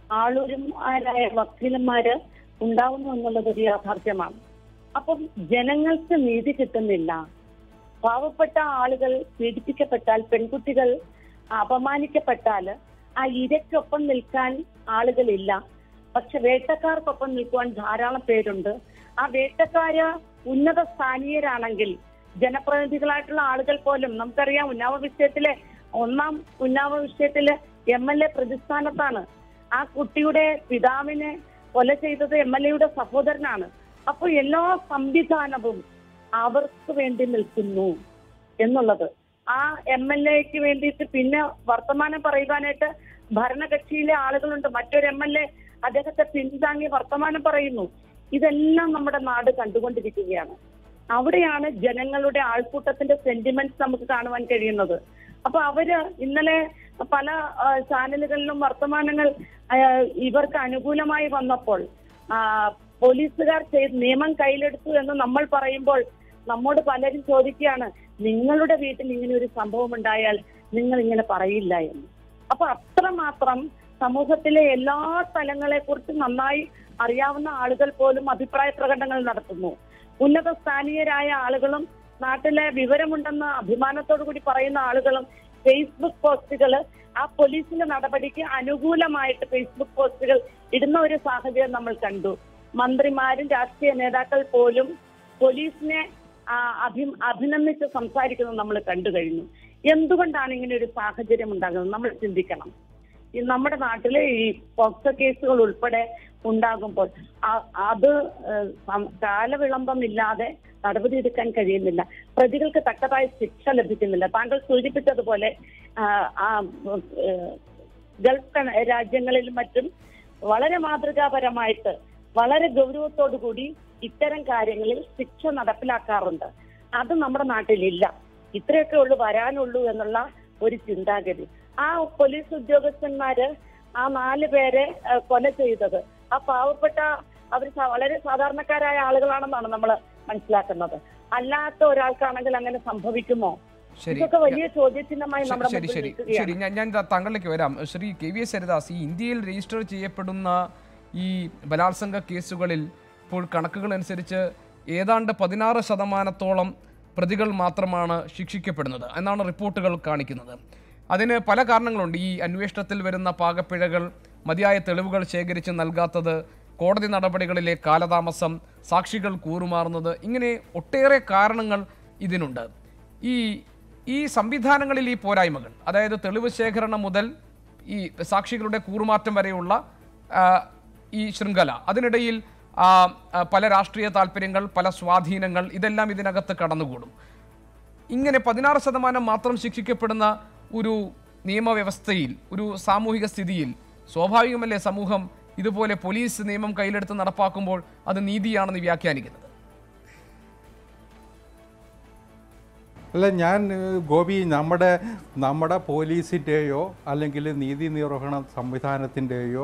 ആളൂരന്മാരായ വക്കീലന്മാര് ഉണ്ടാവുന്നു എന്നുള്ളത് ഒരു യാഥാർത്ഥ്യമാണ് അപ്പം ജനങ്ങൾക്ക് നീതി കിട്ടുന്നില്ല പാവപ്പെട്ട ആളുകൾ പീഡിപ്പിക്കപ്പെട്ടാൽ പെൺകുട്ടികൾ അപമാനിക്കപ്പെട്ടാൽ ആ ഇരയ്ക്കൊപ്പം നിൽക്കാൻ ആളുകളില്ല പക്ഷെ വേട്ടക്കാർക്കൊപ്പം നിൽക്കുവാൻ ധാരാളം പേരുണ്ട് ആ വേട്ടക്കാര് ഉന്നത സ്ഥാനീയരാണെങ്കിൽ ജനപ്രതിനിധികളായിട്ടുള്ള ആളുകൾ പോലും നമുക്കറിയാം ഉന്നാവ വിഷയത്തിലെ ഒന്നാം ഉന്നാവ വിഷയത്തില് എം എൽ എ പ്രതിസ്ഥാനത്താണ് ആ കുട്ടിയുടെ പിതാവിനെ കൊല ചെയ്തത് എം എൽ എയുടെ സഹോദരനാണ് അപ്പൊ എല്ലാ സംവിധാനവും അവർക്ക് വേണ്ടി നിൽക്കുന്നു എന്നുള്ളത് ആ എം എൽ എക്ക് വേണ്ടിയിട്ട് പിന്നെ വർത്തമാനം പറയുവാനായിട്ട് ഭരണകക്ഷിയിലെ ആളുകളുണ്ട് മറ്റൊരു എം എൽ എ അദ്ദേഹത്തെ പിന്താങ്ങി വർത്തമാനം പറയുന്നു ഇതെല്ലാം നമ്മുടെ നാട് കണ്ടുകൊണ്ടിരിക്കുകയാണ് അവിടെയാണ് ജനങ്ങളുടെ ആൾക്കൂട്ടത്തിന്റെ സെന്റിമെന്റ്സ് നമുക്ക് കാണുവാൻ കഴിയുന്നത് അപ്പൊ അവര് ഇന്നലെ പല ആ, ചാനലുകളിലും വർത്തമാനങ്ങൾ ആ, ഇവർക്ക് അനുകൂലമായി വന്നപ്പോൾ ആ, പോലീസുകാർ ചെയ്ത് നിയമം കയ്യിലെടുത്തു എന്ന് നമ്മൾ പറയുമ്പോൾ നമ്മോട് പലരും ചോദിക്കുകയാണ് നിങ്ങളുടെ വീട്ടിൽ ഇങ്ങനെ ഒരു സംഭവം ഉണ്ടായാൽ നിങ്ങൾ ഇങ്ങനെ പറയില്ല എന്ന് അപ്പൊ അത്രമാത്രം സമൂഹത്തിലെ എല്ലാ തലങ്ങളെ കുറിച്ച് നന്നായി അറിയാവുന്ന ആളുകൾ പോലും അഭിപ്രായ പ്രകടനങ്ങൾ നടത്തുന്നു ഉന്നത സ്ഥാനീയരായ ആളുകളും നാട്ടിലെ വിവരമുണ്ടെന്ന് അഭിമാനത്തോടു കൂടി പറയുന്ന ആളുകളും ഫേസ്ബുക്ക് പോസ്റ്റുകൾ ആ പോലീസിന്റെ നടപടിക്ക് അനുകൂലമായിട്ട് ഫേസ്ബുക്ക് പോസ്റ്റുകൾ ഇടുന്ന ഒരു സാഹചര്യം നമ്മൾ കണ്ടു മന്ത്രിമാരും രാഷ്ട്രീയ നേതാക്കൾ പോലും പോലീസിനെ ആ, അഭി അഭിനന്ദിച്ച് സംസാരിക്കുന്നത് നമ്മൾ കണ്ടു കഴിഞ്ഞു എന്തുകൊണ്ടാണ് ഇങ്ങനെ ഒരു സാഹചര്യം ഉണ്ടാകുന്നത് നമ്മൾ ചിന്തിക്കണം ഈ നമ്മുടെ നാട്ടിലെ ഈ പോക്സോ കേസുകൾ ഉൾപ്പെടെ ഉണ്ടാകുമ്പോൾ ആ- അത് ഏഹ്, സം- കാലവിളംബമില്ലാതെ നടപടിയെടുക്കാൻ കഴിയുന്നില്ല പ്രതികൾക്ക് തക്കതായ ശിക്ഷ ലഭിക്കുന്നില്ല താങ്കൾ സൂചിപ്പിച്ചതുപോലെ ആ, ആ, ഏഹ്, ഗൾഫ് കണ- രാജ്യങ്ങളിലും മറ്റും വളരെ മാതൃകാപരമായിട്ട് വളരെ ഗൗരവത്തോടു കൂടി ഇത്തരം കാര്യങ്ങളിൽ ശിക്ഷ നടപ്പിലാക്കാറുണ്ട് അത് നമ്മുടെ നാട്ടിലില്ല ഇത്രയൊക്കെ ഉള്ളു വരാനുള്ളൂ എന്നുള്ള ഒരു ചിന്താഗതി ആ പോലീസ് ഉദ്യോഗസ്ഥന്മാര് ആ നാല് പേരെ ആ, കൊല ചെയ്തത് ആ പാവപ്പെട്ട അവർ വളരെ സാധാരണക്കാരായ ആളുകളാണെന്നാണ് നമ്മൾ മനസ്സിലാക്കുന്നത് അല്ലാത്ത ഒരാൾക്കാണെങ്കിൽ അങ്ങനെ സംഭവിക്കുമോ ശരി ഇതൊക്കെ വലിയ ചോദ്യചിഹ്നമായി ശ- നമ്മുടെ ശരി മുമ്പിൽ ശരി നിൽക്കുകയാണ് ശരി ഞാൻ ഞാൻ ദാ താങ്കളിലേക്ക് വരാം Shri K V S Haridas ഈ ഇന്ത്യയിൽ രജിസ്റ്റർ ചെയ്യപ്പെടുന്ന ഈ ബലാത്സംഗ കേസുകളിൽ ഇപ്പോൾ കണക്കുകൾ അനുസരിച്ച് ഏതാണ്ട് പതിനാറ് ശതമാനത്തോളം പ്രതികൾ മാത്രമാണ് ശിക്ഷിക്കപ്പെടുന്നത് എന്നാണ് റിപ്പോർട്ടുകൾ കാണിക്കുന്നത് അതിന് പല കാരണങ്ങളുണ്ട് ഈ അന്വേഷണത്തിൽ വരുന്ന പാകപ്പിഴകൾ മതിയായ തെളിവുകൾ ശേഖരിച്ച് നൽകാത്തത് കോടതി നടപടികളിലെ കാലതാമസം സാക്ഷികൾ കൂറുമാറുന്നത് ഇങ്ങനെ ഒട്ടേറെ കാരണങ്ങൾ ഇതിനുണ്ട് ഈ ഈ സംവിധാനങ്ങളിൽ ഈ പോരായ്മകൾ അതായത് തെളിവ് ശേഖരണം മുതൽ ഈ സാക്ഷികളുടെ കൂറുമാറ്റം വരെയുള്ള ആ, ഈ ശൃംഖല അതിനിടയിൽ ആ, ആ, പല രാഷ്ട്രീയ താല്പര്യങ്ങൾ പല സ്വാധീനങ്ങൾ ഇതെല്ലാം ഇതിനകത്ത് കടന്നുകൂടും ഇങ്ങനെ പതിനാറ് ശതമാനം മാത്രം ശിക്ഷിക്കപ്പെടുന്ന ഒരു നിയമവ്യവസ്ഥയിൽ ഒരു സാമൂഹിക സ്ഥിതിയിൽ സ്വാഭാവികമല്ലേ സമൂഹം ഇതുപോലെ പോലീസ് നിയമം കയ്യിലെടുത്ത് നടപ്പാക്കുമ്പോൾ അത് നീതിയാണെന്ന് വ്യാഖ്യാനിക്കുന്നത് അല്ല ഞാൻ ഏഹ്, ഗോപി നമ്മുടെ നമ്മുടെ പോലീസിൻ്റെയോ അല്ലെങ്കിൽ നീതി നിർവഹണ സംവിധാനത്തിൻ്റെയോ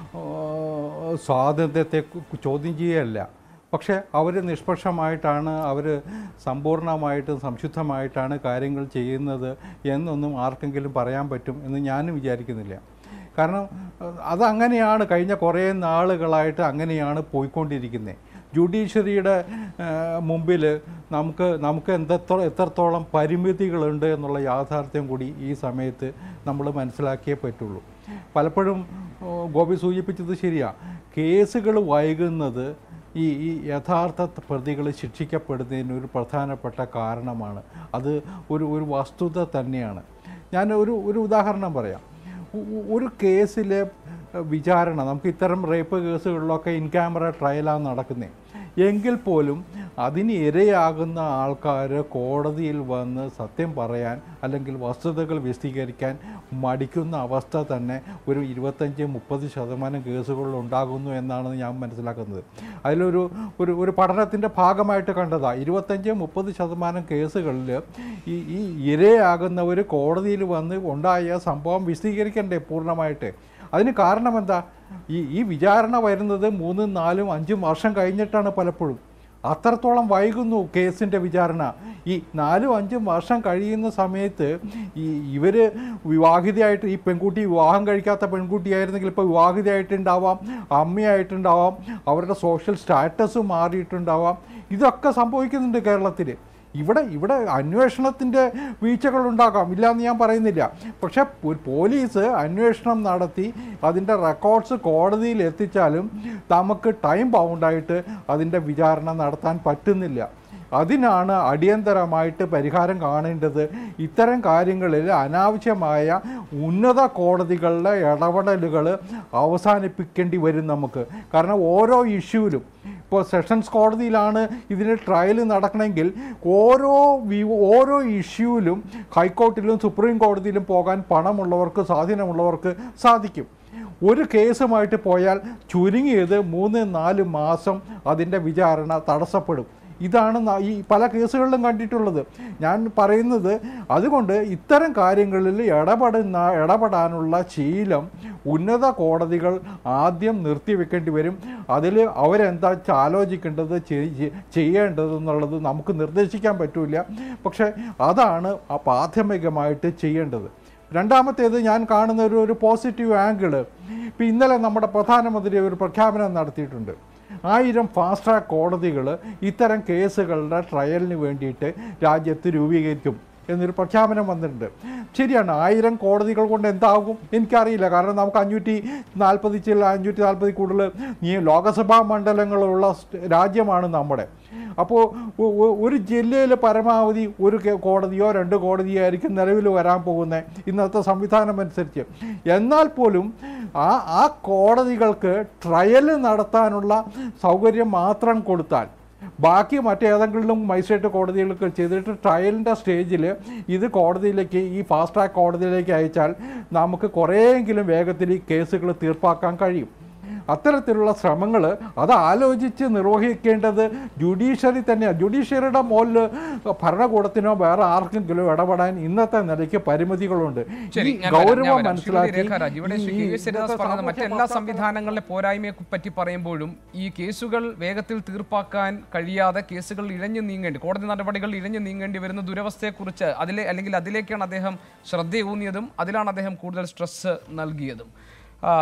ഏഹ്, സ്വാതന്ത്ര്യത്തെ കു- ചോദ്യം ചെയ്യുകയല്ല പക്ഷേ അവർ നിഷ്പക്ഷമായിട്ടാണ് അവർ സമ്പൂർണ്ണമായിട്ടും സംശുദ്ധമായിട്ടാണ് കാര്യങ്ങൾ ചെയ്യുന്നത് എന്നൊന്നും ആർക്കെങ്കിലും പറയാൻ പറ്റും എന്ന് ഞാനും വിചാരിക്കുന്നില്ല കാരണം ഏഹ്, അതങ്ങനെയാണ് കഴിഞ്ഞ കുറേ നാളുകളായിട്ട് അങ്ങനെയാണ് പോയിക്കൊണ്ടിരിക്കുന്നത് ജുഡീഷ്യറിയുടെ മുമ്പിൽ നമുക്ക് നമുക്ക് എന്തത്ര എത്രത്തോളം പരിമിതികളുണ്ട് എന്നുള്ള യാഥാർത്ഥ്യം കൂടി ഈ സമയത്ത് നമ്മൾ മനസ്സിലാക്കിയേ പറ്റുള്ളൂ പലപ്പോഴും ഏഹ്, ഗോപി സൂചിപ്പിച്ചത് ശരിയാണ് കേസുകൾ വൈകുന്നത് ഈ ഈ യഥാർത്ഥ പ്രതികൾ ശിക്ഷിക്കപ്പെടുന്നതിന് ഒരു പ്രധാനപ്പെട്ട കാരണമാണ് അത് ഒരു ഒരു വസ്തുത തന്നെയാണ് ഞാൻ ഒരു ഒരു ഉദാഹരണം പറയാം ഉ- ഉ- ഒരു കേസിലെ ഏഹ്, വിചാരണ നമുക്ക് ഇത്തരം റേപ്പ് കേസുകളിലൊക്കെ ഇൻ ക്യാമറ ട്രയലാണ് നടക്കുന്നത് എങ്കിൽ പോലും അതിന് ഇരയാകുന്ന ആൾക്കാർ കോടതിയിൽ വന്ന് സത്യം പറയാൻ അല്ലെങ്കിൽ വസ്തുതകൾ വിശദീകരിക്കാൻ മടിക്കുന്ന അവസ്ഥ തന്നെ ഒരു ഇരുപത്തഞ്ച് മുപ്പത് ശതമാനം കേസുകളിൽ ഉണ്ടാകുന്നു എന്നാണ് ഞാൻ മനസ്സിലാക്കുന്നത് അതിലൊരു ഒരു ഒരു പഠനത്തിൻ്റെ ഭാഗമായിട്ട് കണ്ടതാണ് ഇരുപത്തഞ്ച് മുപ്പത് ശതമാനം കേസുകളിൽ ഈ ഈ ഇരയാകുന്നവർ കോടതിയിൽ വന്ന് ഉണ്ടായ സംഭവം വിശദീകരിക്കണ്ടേ പൂർണ്ണമായിട്ട് അതിന് കാരണം എന്താ ഈ ഈ വിചാരണ വരുന്നത് മൂന്നും നാലും അഞ്ചും വർഷം കഴിഞ്ഞിട്ടാണ് പലപ്പോഴും അത്രത്തോളം വൈകുന്നു കേസിൻ്റെ വിചാരണ ഈ നാലും അഞ്ചും വർഷം കഴിയുന്ന സമയത്ത് ഈ ഇവർ വിവാഹിതയായിട്ട് ഈ പെൺകുട്ടി വിവാഹം കഴിക്കാത്ത പെൺകുട്ടിയായിരുന്നെങ്കിൽ ഇപ്പോൾ വിവാഹിതയായിട്ടുണ്ടാവാം അമ്മയായിട്ടുണ്ടാവാം അവരുടെ സോഷ്യൽ സ്റ്റാറ്റസ് മാറിയിട്ടുണ്ടാവാം ഇതൊക്കെ സംഭവിക്കുന്നുണ്ട് കേരളത്തിൽ ഇവിടെ ഇവിടെ അന്വേഷണത്തിൻ്റെ വീഴ്ചകളുണ്ടാകാം ഇല്ലയെന്ന് ഞാൻ പറയുന്നില്ല പക്ഷേ ഒരു പോലീസ് അന്വേഷണം നടത്തി അതിൻ്റെ റെക്കോർഡ്സ് കോടതിയിൽ എത്തിച്ചാലും നമുക്ക് ടൈം ബൗണ്ടായിട്ട് അതിൻ്റെ വിചാരണ നടത്താൻ പറ്റുന്നില്ല അതിനാണ് അടിയന്തരമായിട്ട് പരിഹാരം കാണേണ്ടത് ഇത്തരം കാര്യങ്ങളിൽ അനാവശ്യമായ ഉന്നത കോടതികളുടെ ഇടപെടലുകൾ അവസാനിപ്പിക്കേണ്ടി വരും നമുക്ക് കാരണം ഓരോ ഇഷ്യൂവിലും ഇപ്പോൾ സെഷൻസ് കോടതിയിലാണ് ഇതിന് ട്രയൽ നടക്കണമെങ്കിൽ ഓരോ വി- ഓരോ ഇഷ്യൂവിലും ഹൈക്കോർട്ടിലും സുപ്രീം കോടതിയിലും പോകാൻ പണമുള്ളവർക്ക് സ്വാധീനമുള്ളവർക്ക് സാധിക്കും ഒരു കേസുമായിട്ട് പോയാൽ ചുരുങ്ങിയത് മൂന്ന് നാല് മാസം അതിൻ്റെ വിചാരണ തടസ്സപ്പെടും ഇതാണ് ന- ഈ പല കേസുകളിലും കണ്ടിട്ടുള്ളത് ഞാൻ പറയുന്നത് അതുകൊണ്ട് ഇത്തരം കാര്യങ്ങളിൽ ഇടപെടുന്ന ഇടപെടാനുള്ള ശീലം ഉന്നത കോടതികൾ ആദ്യം നിർത്തിവെക്കേണ്ടി വരും അതിൽ അവരെന്താ വെച്ചാൽ ആലോചിക്കേണ്ടത് ചെയ്- ചെയ്യേണ്ടത് എന്നുള്ളത് നമുക്ക് നിർദ്ദേശിക്കാൻ പറ്റില്ല പക്ഷേ അതാണ് ആ പ്രാഥമികമായിട്ട് ചെയ്യേണ്ടത് രണ്ടാമത്തേത് ഞാൻ കാണുന്ന ഒരു ഒരു പോസിറ്റീവ് ആംഗിള് ഇപ്പം ഇന്നലെ നമ്മുടെ പ്രധാനമന്ത്രി ഒരു പ്രഖ്യാപനം നടത്തിയിട്ടുണ്ട് ആയിരം ഫാസ്റ്റ് ട്രാക്ക് കോടതികൾ ഇത്തരം കേസുകളുടെ ട്രയലിന് വേണ്ടിയിട്ട് രാജ്യത്ത് രൂപീകരിക്കും എന്നൊരു പ്രഖ്യാപനം വന്നിട്ടുണ്ട് ശരിയാണ് ആയിരം കോടതികൾ കൊണ്ട് എന്താകും എനിക്കറിയില്ല കാരണം നമുക്ക് അഞ്ഞൂറ്റി നാൽപ്പത് ചില അഞ്ഞൂറ്റി നാൽപ്പതിൽ കൂടുതൽ ഈ ലോകസഭാ മണ്ഡലങ്ങളുള്ള സ്റ്റ് രാജ്യമാണ് നമ്മുടെ അപ്പോൾ ഒ- ഒ- ഒരു ജില്ലയിൽ പരമാവധി ഒരു കെ- കോടതിയോ രണ്ട് കോടതിയോ ആയിരിക്കും നിലവിൽ വരാൻ പോകുന്നത് ഇന്നത്തെ സംവിധാനം അനുസരിച്ച് എന്നാൽ പോലും ആ ആ കോടതികൾക്ക് ട്രയൽ നടത്താനുള്ള സൗകര്യം മാത്രം കൊടുത്താൽ ബാക്കി മറ്റേതെങ്കിലും മജിസ്ട്രേറ്റ് കോടതികൾക്ക് ചെയ്തിട്ട് ട്രയലിൻ്റെ സ്റ്റേജിൽ ഇത് കോടതിയിലേക്ക് ഈ ഫാസ്റ്റ് ട്രാക്ക് കോടതിയിലേക്ക് അയച്ചാൽ നമുക്ക് കുറേയെങ്കിലും വേഗത്തിൽ ഈ കേസുകൾ തീർപ്പാക്കാൻ കഴിയും അത്തരത്തിലുള്ള ശ്രമങ്ങൾ അത് ആലോചിച്ച് നിർവഹിക്കേണ്ടത് ജുഡീഷ്യറി തന്നെയാണ് ജുഡീഷ്യറിയുടെ മുകളിൽ ഭരണകൂടത്തിനോ വേറെ ആർക്കെങ്കിലും ഇടപെടാൻ ഇന്നത്തെ നിലയ്ക്ക് പരിമിതികളുണ്ട് ശരി ഈ ഞാൻ വരാം, ഞാൻ ഗൗരവം വരാം. ശ്രീമതി മനസ്സിലാക്കി രേഖാരാജ്, ഇവിടെ Shri K V S Haridas ഇന്നത്തെ പറഞ്ഞത് മറ്റെല്ലാ സാമൂഹ്യ സംവിധാനങ്ങളിലെ പോരായ്മയെ പറ്റി പറയുമ്പോഴും ഈ കേസുകൾ വേഗത്തിൽ തീർപ്പാക്കാൻ കഴിയാതെ കേസുകൾ ഇഴഞ്ഞു നീങ്ങേണ്ടി കോടതി നടപടികൾ ഇഴഞ്ഞു നീങ്ങേണ്ടി വരുന്ന ദുരവസ്ഥയെക്കുറിച്ച് അതിലെ അല്ലെങ്കിൽ അതിലേക്കാണ് അദ്ദേഹം ശ്രദ്ധയൂന്നിയതും അതിലാണ് അദ്ദേഹം കൂടുതൽ സ്ട്രെസ് നൽകിയതും ആ,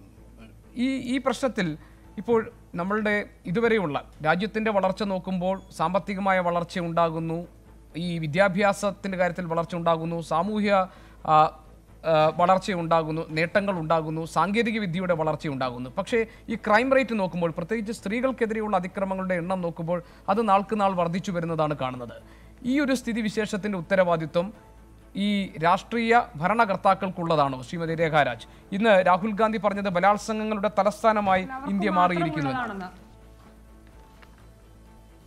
ഈ ഈ പ്രശ്നത്തിൽ ഇപ്പോൾ നമ്മളുടെ ഇതുവരെയുള്ള രാജ്യത്തിൻ്റെ വളർച്ച നോക്കുമ്പോൾ സാമ്പത്തികമായ വളർച്ച ഉണ്ടാകുന്നു ഈ വിദ്യാഭ്യാസത്തിൻ്റെ കാര്യത്തിൽ വളർച്ച ഉണ്ടാകുന്നു സാമൂഹ്യ ആ, ആ, വളർച്ചയുണ്ടാകുന്നു നേട്ടങ്ങൾ ഉണ്ടാകുന്നു സാങ്കേതിക വിദ്യയുടെ വളർച്ചയുണ്ടാകുന്നു പക്ഷേ ഈ ക്രൈം റേറ്റ് നോക്കുമ്പോൾ പ്രത്യേകിച്ച് സ്ത്രീകൾക്കെതിരെയുള്ള അതിക്രമങ്ങളുടെ എണ്ണം നോക്കുമ്പോൾ അത് നാൾക്ക് നാൾ വർദ്ധിച്ചു വരുന്നതാണ് കാണുന്നത് ഈ ഒരു സ്ഥിതി വിശേഷത്തിൻ്റെ ഉത്തരവാദിത്വം ഈ രാഷ്ട്രീയ ഭരണകർത്താക്കൾക്കുള്ളതാണോ ശ്രീമതി രേഖാരാജ് ഇന്ന് രാഹുൽ ഗാന്ധി പറഞ്ഞത് ബലാത്സംഗങ്ങളുടെ തലസ്ഥാനമായി ഇന്ത്യ മാറിയിരിക്കുന്നു എന്ന്. ആണെന്ന്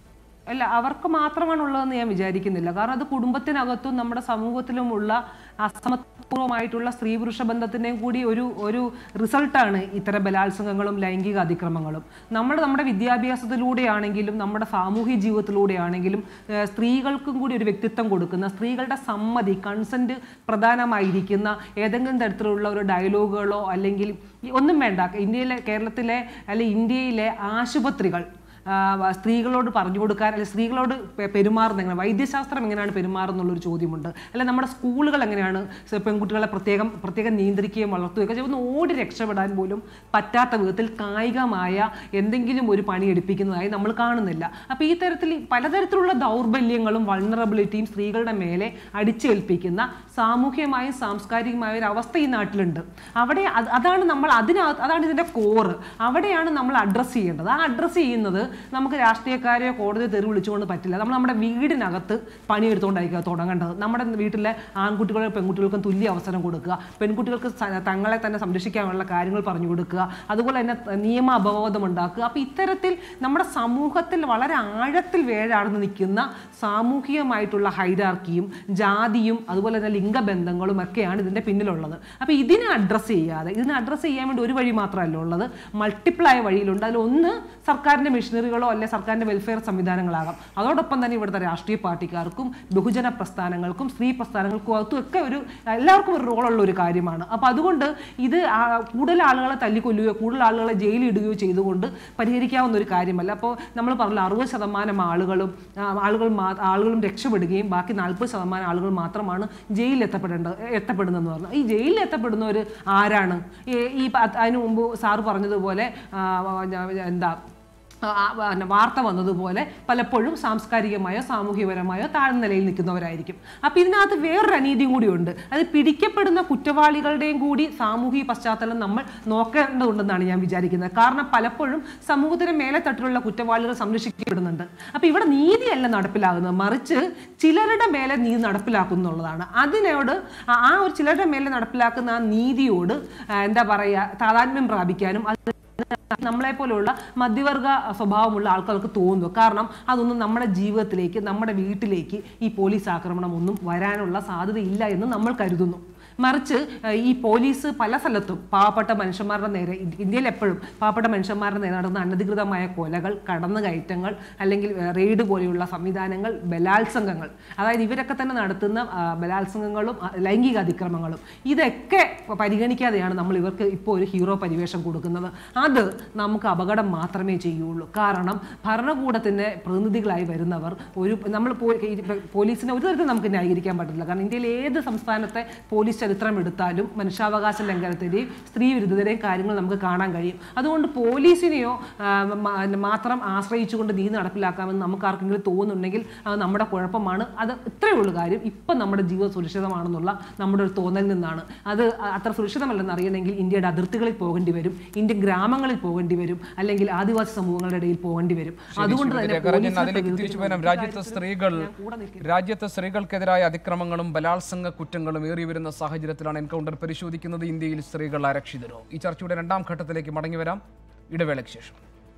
അല്ല അവർക്ക് മാത്രമാണുള്ളതെന്ന് ഞാൻ വിചാരിക്കുന്നില്ല കാരണം അത് കുടുംബത്തിനകത്തും നമ്മുടെ സമൂഹത്തിലുമുള്ള അസമത്വമായിട്ടുള്ള സ്ത്രീ പുരുഷ ബന്ധത്തിൻ്റെയും കൂടി ഒരു ഒരു റിസൾട്ടാണ് ഇത്തരം ബലാത്സംഗങ്ങളും ലൈംഗിക അതിക്രമങ്ങളും നമ്മൾ നമ്മുടെ വിദ്യാഭ്യാസത്തിലൂടെയാണെങ്കിലും നമ്മുടെ സാമൂഹ്യ ജീവിതത്തിലൂടെയാണെങ്കിലും ഏഹ്, സ്ത്രീകൾക്കും കൂടി ഒരു വ്യക്തിത്വം കൊടുക്കുന്ന സ്ത്രീകളുടെ സമ്മതി കൺസെന്റ് പ്രധാനമായിരിക്കുന്ന ഏതെങ്കിലും തരത്തിലുള്ള ഒരു ഡയലോഗുകളോ അല്ലെങ്കിൽ ഈ ഒന്നും വേണ്ട ഇന്ത്യയിലെ കേരളത്തിലെ അല്ലെങ്കിൽ ഇന്ത്യയിലെ ആശുപത്രികൾ ആ, സ്ത്രീകളോട് പറഞ്ഞു കൊടുക്കാൻ അല്ലെങ്കിൽ സ്ത്രീകളോട് പെ- പെരുമാറുന്നത് എങ്ങനെ വൈദ്യശാസ്ത്രം എങ്ങനെയാണ് പെരുമാറുന്നുള്ളൊരു ചോദ്യമുണ്ട് അല്ല നമ്മുടെ സ്കൂളുകൾ എങ്ങനെയാണ് സ- പെൺകുട്ടികളെ പ്രത്യേകം പ്രത്യേകം നിയന്ത്രിക്കുകയും വളർത്തുകയൊക്കെ ചെയ്യുന്ന ഓടി രക്ഷപ്പെടാൻ പോലും പറ്റാത്ത വിധത്തിൽ കായികമായ എന്തെങ്കിലും ഒരു പണി എടുപ്പിക്കുന്നതായി നമ്മൾ കാണുന്നില്ല അപ്പോൾ ഈ തരത്തിൽ പലതരത്തിലുള്ള ദൗർബല്യങ്ങളും വൾണറബിലിറ്റിയും സ്ത്രീകളുടെ മേലെ അടിച്ചേൽപ്പിക്കുന്ന സാമൂഹ്യമായും സാംസ്കാരികമായ ഒരു അവസ്ഥ ഈ നാട്ടിലുണ്ട് അവിടെ അത് അതാണ് നമ്മൾ അതിനകത്ത് അതാണ് ഇതിൻ്റെ കോറ് അവിടെയാണ് നമ്മൾ അഡ്രസ്സ് ചെയ്യേണ്ടത് ആ അഡ്രസ്സ് ചെയ്യുന്നത് നമുക്ക് രാഷ്ട്രീയക്കാരെയോ കോടതി തെറി വിളിച്ചുകൊണ്ട് പറ്റില്ല നമ്മൾ നമ്മുടെ വീടിനകത്ത് പണിയെടുത്തുകൊണ്ടായിരിക്കുക തുടങ്ങേണ്ടത് നമ്മുടെ വീട്ടിലെ ആൺകുട്ടികളും പെൺകുട്ടികൾക്കും തുല്യ അവസരം കൊടുക്കുക പെൺകുട്ടികൾക്ക് സ- തങ്ങളെ തന്നെ സംരക്ഷിക്കാനുള്ള കാര്യങ്ങൾ പറഞ്ഞു കൊടുക്കുക അതുപോലെ തന്നെ നിയമ അപബോധം ഉണ്ടാക്കുക അപ്പോൾ ഇത്തരത്തിൽ നമ്മുടെ സമൂഹത്തിൽ വളരെ ആഴത്തിൽ വേഴാർന്ന് നിൽക്കുന്ന സാമൂഹികമായിട്ടുള്ള ഹൈരാർക്കിയും ജാതിയും അതുപോലെ തന്നെ ലിംഗബന്ധങ്ങളും ഒക്കെയാണ് ഇതിൻ്റെ പിന്നിലുള്ളത് അപ്പോൾ ഇതിനെ അഡ്രസ്സ് ചെയ്യാതെ ഇതിനെ അഡ്രസ്സ് ചെയ്യാൻ വേണ്ടി ഒരു വഴി മാത്രമല്ല ഉള്ളത് മൾട്ടിപ്പിളായ വഴിയിലുണ്ട് അതിലൊന്ന് സർക്കാരിൻ്റെ മെഷീനറികളോ അല്ലെ സർക്കാരിൻ്റെ വെൽഫെയർ സംവിധാനങ്ങളാകാം അതോടൊപ്പം തന്നെ ഇവിടുത്തെ രാഷ്ട്രീയ പാർട്ടിക്കാർക്കും ബഹുജന പ്രസ്ഥാനങ്ങൾക്കും സ്ത്രീ പ്രസ്ഥാനങ്ങൾക്കും അകത്തും ഒക്കെ ഒരു എല്ലാവർക്കും ഒരു റോളുള്ള ഒരു കാര്യമാണ് അപ്പോൾ അതുകൊണ്ട് ഇത് ആ കൂടുതൽ ആളുകളെ തല്ലിക്കൊല്ലുകയോ കൂടുതൽ ആളുകളെ ജയിലിടുകയോ ചെയ്തുകൊണ്ട് പരിഹരിക്കാവുന്ന ഒരു കാര്യമല്ല അപ്പോൾ നമ്മൾ പറഞ്ഞ അറുപത് ശതമാനം ആളുകളും ആ, ആളുകൾ മാ- ആളുകളും രക്ഷപ്പെടുകയും ബാക്കി നാൽപ്പത് ശതമാനം ആളുകൾ മാത്രമാണ് ജയിലിൽ എത്തപ്പെടേണ്ടത് എത്തപ്പെടുന്നതെന്ന് പറഞ്ഞു ഈ ജയിലിൽ എത്തപ്പെടുന്നവർ ആരാണ് ഈ ഈ പ- അതിനു മുമ്പ് സാറ് പറഞ്ഞതുപോലെ ആ, എന്താ ആ, ആ, പിന്നെ വാർത്ത വന്നതുപോലെ പലപ്പോഴും സാംസ്കാരികമായോ സാമൂഹ്യപരമായോ താഴ്ന്ന നിലയിൽ നിൽക്കുന്നവരായിരിക്കും അപ്പോൾ ഇതിനകത്ത് വേറൊരു അനീതിയും കൂടിയുണ്ട് അത് പിടിക്കപ്പെടുന്ന കുറ്റവാളികളുടെയും കൂടി സാമൂഹിക പശ്ചാത്തലം നമ്മൾ നോക്കേണ്ടതുണ്ടെന്നാണ് ഞാൻ വിചാരിക്കുന്നത് കാരണം പലപ്പോഴും സമൂഹത്തിന് മേലെ തട്ടിലുള്ള കുറ്റവാളികൾ സംരക്ഷിക്കപ്പെടുന്നുണ്ട് അപ്പോൾ ഇവിടെ നീതിയല്ല നടപ്പിലാകുന്നത് മറിച്ച് ചിലരുടെ മേലെ നീതി നടപ്പിലാക്കുന്നു എന്നുള്ളതാണ് അതിനോട് ആ- ആ ഒരു ചിലരുടെ മേലെ നടപ്പിലാക്കുന്ന ആ നീതിയോട് ആ, എന്താ പറയുക താതാത്മ്യം പ്രാപിക്കാനും അത് നമ്മളെ പോലെയുള്ള മധ്യവർഗ സ്വഭാവമുള്ള ആൾക്കാർക്ക് തോന്നുന്നു കാരണം അതൊന്നും നമ്മുടെ ജീവിതത്തിലേക്ക് നമ്മുടെ വീട്ടിലേക്ക് ഈ പോലീസ് ആക്രമണം ഒന്നും വരാനുള്ള സാധ്യതയില്ല എന്ന് നമ്മൾ കരുതുന്നു മറിച്ച് ഏഹ്, ഈ പോലീസ് പല സ്ഥലത്തും പാവപ്പെട്ട മനുഷ്യന്മാരുടെ നേരെ ഇ- ഇന്ത്യയിൽ എപ്പോഴും പാവപ്പെട്ട മനുഷ്യന്മാരുടെ നേരെ നടന്ന അനധികൃതമായ കൊലകൾ കടന്നുകയറ്റങ്ങൾ അല്ലെങ്കിൽ ഏഹ്, റെയ്ഡ് പോലെയുള്ള സംവിധാനങ്ങൾ ബലാത്സംഗങ്ങൾ അതായത് ഇവരൊക്കെ തന്നെ നടത്തുന്ന ആ, ബലാത്സംഗങ്ങളും ആ, ലൈംഗിക അതിക്രമങ്ങളും ഇതൊക്കെ പരിഗണിക്കാതെയാണ് നമ്മൾ ഇവർക്ക് ഇപ്പോൾ ഒരു ഹീറോ പരിവേഷം കൊടുക്കുന്നത് അത് നമുക്ക് അപകടം മാത്രമേ ചെയ്യുള്ളൂ കാരണം ഭരണകൂടത്തിൻ്റെ പ്രതിനിധികളായി വരുന്നവർ ഒരു നമ്മൾ പോ- ഈ പോലീസിനെ ഒരു തരത്തിൽ നമുക്ക് ന്യായീകരിക്കാൻ പറ്റില്ല കാരണം ഇന്ത്യയിലെ ഏത് സംസ്ഥാനത്തെ പോലീസ് ചരിത്രം എടുത്താലും മനുഷ്യാവകാശ ലംഘനത്തിൻ്റെയും സ്ത്രീ വിരുദ്ധതയുടെയും കാര്യങ്ങൾ നമുക്ക് കാണാൻ കഴിയും അതുകൊണ്ട് പോലീസിനെയോ ആ, മ- മാത്രം ആശ്രയിച്ചുകൊണ്ട് നീതി നടപ്പിലാക്കാമെന്ന് നമുക്ക് ആർക്കെങ്കിലും തോന്നുന്നുണ്ടെങ്കിൽ അത് നമ്മുടെ കുഴപ്പമാണ് അത് ഇത്രയേ ഉള്ളൂ കാര്യം ഇപ്പം നമ്മുടെ ജീവിതം സുരക്ഷിതമാണെന്നുള്ള നമ്മുടെ ഒരു തോന്നലിൽ നിന്നാണ് അത് അത്ര സുരക്ഷിതമല്ലെന്ന് അറിയണമെങ്കിൽ ഇന്ത്യയുടെ അതിർത്തികളിൽ പോകേണ്ടി വരും ഇന്ത്യൻ ഗ്രാമങ്ങളിൽ പോകേണ്ടി വരും അല്ലെങ്കിൽ ആദിവാസി സമൂഹങ്ങളുടെ ഇടയിൽ പോകേണ്ടി വരും അതുകൊണ്ട് ശ്രീമതി തന്നെ രേഖാരാജൻ, പോലീസിനെ അതിലേക്ക് തിരിച്ചു വരാം പ്രതിരോധിക്കുന്ന രാജ്യത്തെ സ്ത്രീകൾ ഞാൻ കൂടെ നിൽക്കുന്നു. രാജ്യത്തെ സ്ത്രീകൾക്കെതിരായ അതിക്രമങ്ങളും ബലാത്സംഗ കുറ്റങ്ങളും ഏറി വരുന്ന സാഹചര്യത്തിലാണ് എൻകൗണ്ടർ പരിശോധിക്കുന്നത് ഇന്ത്യയിൽ സ്ത്രീകൾ അരക്ഷിതരോ ഈ ചർച്ചയുടെ രണ്ടാം ഘട്ടത്തിലേക്ക് മടങ്ങി വരാം ഇടവേളയ്ക്ക് ശേഷം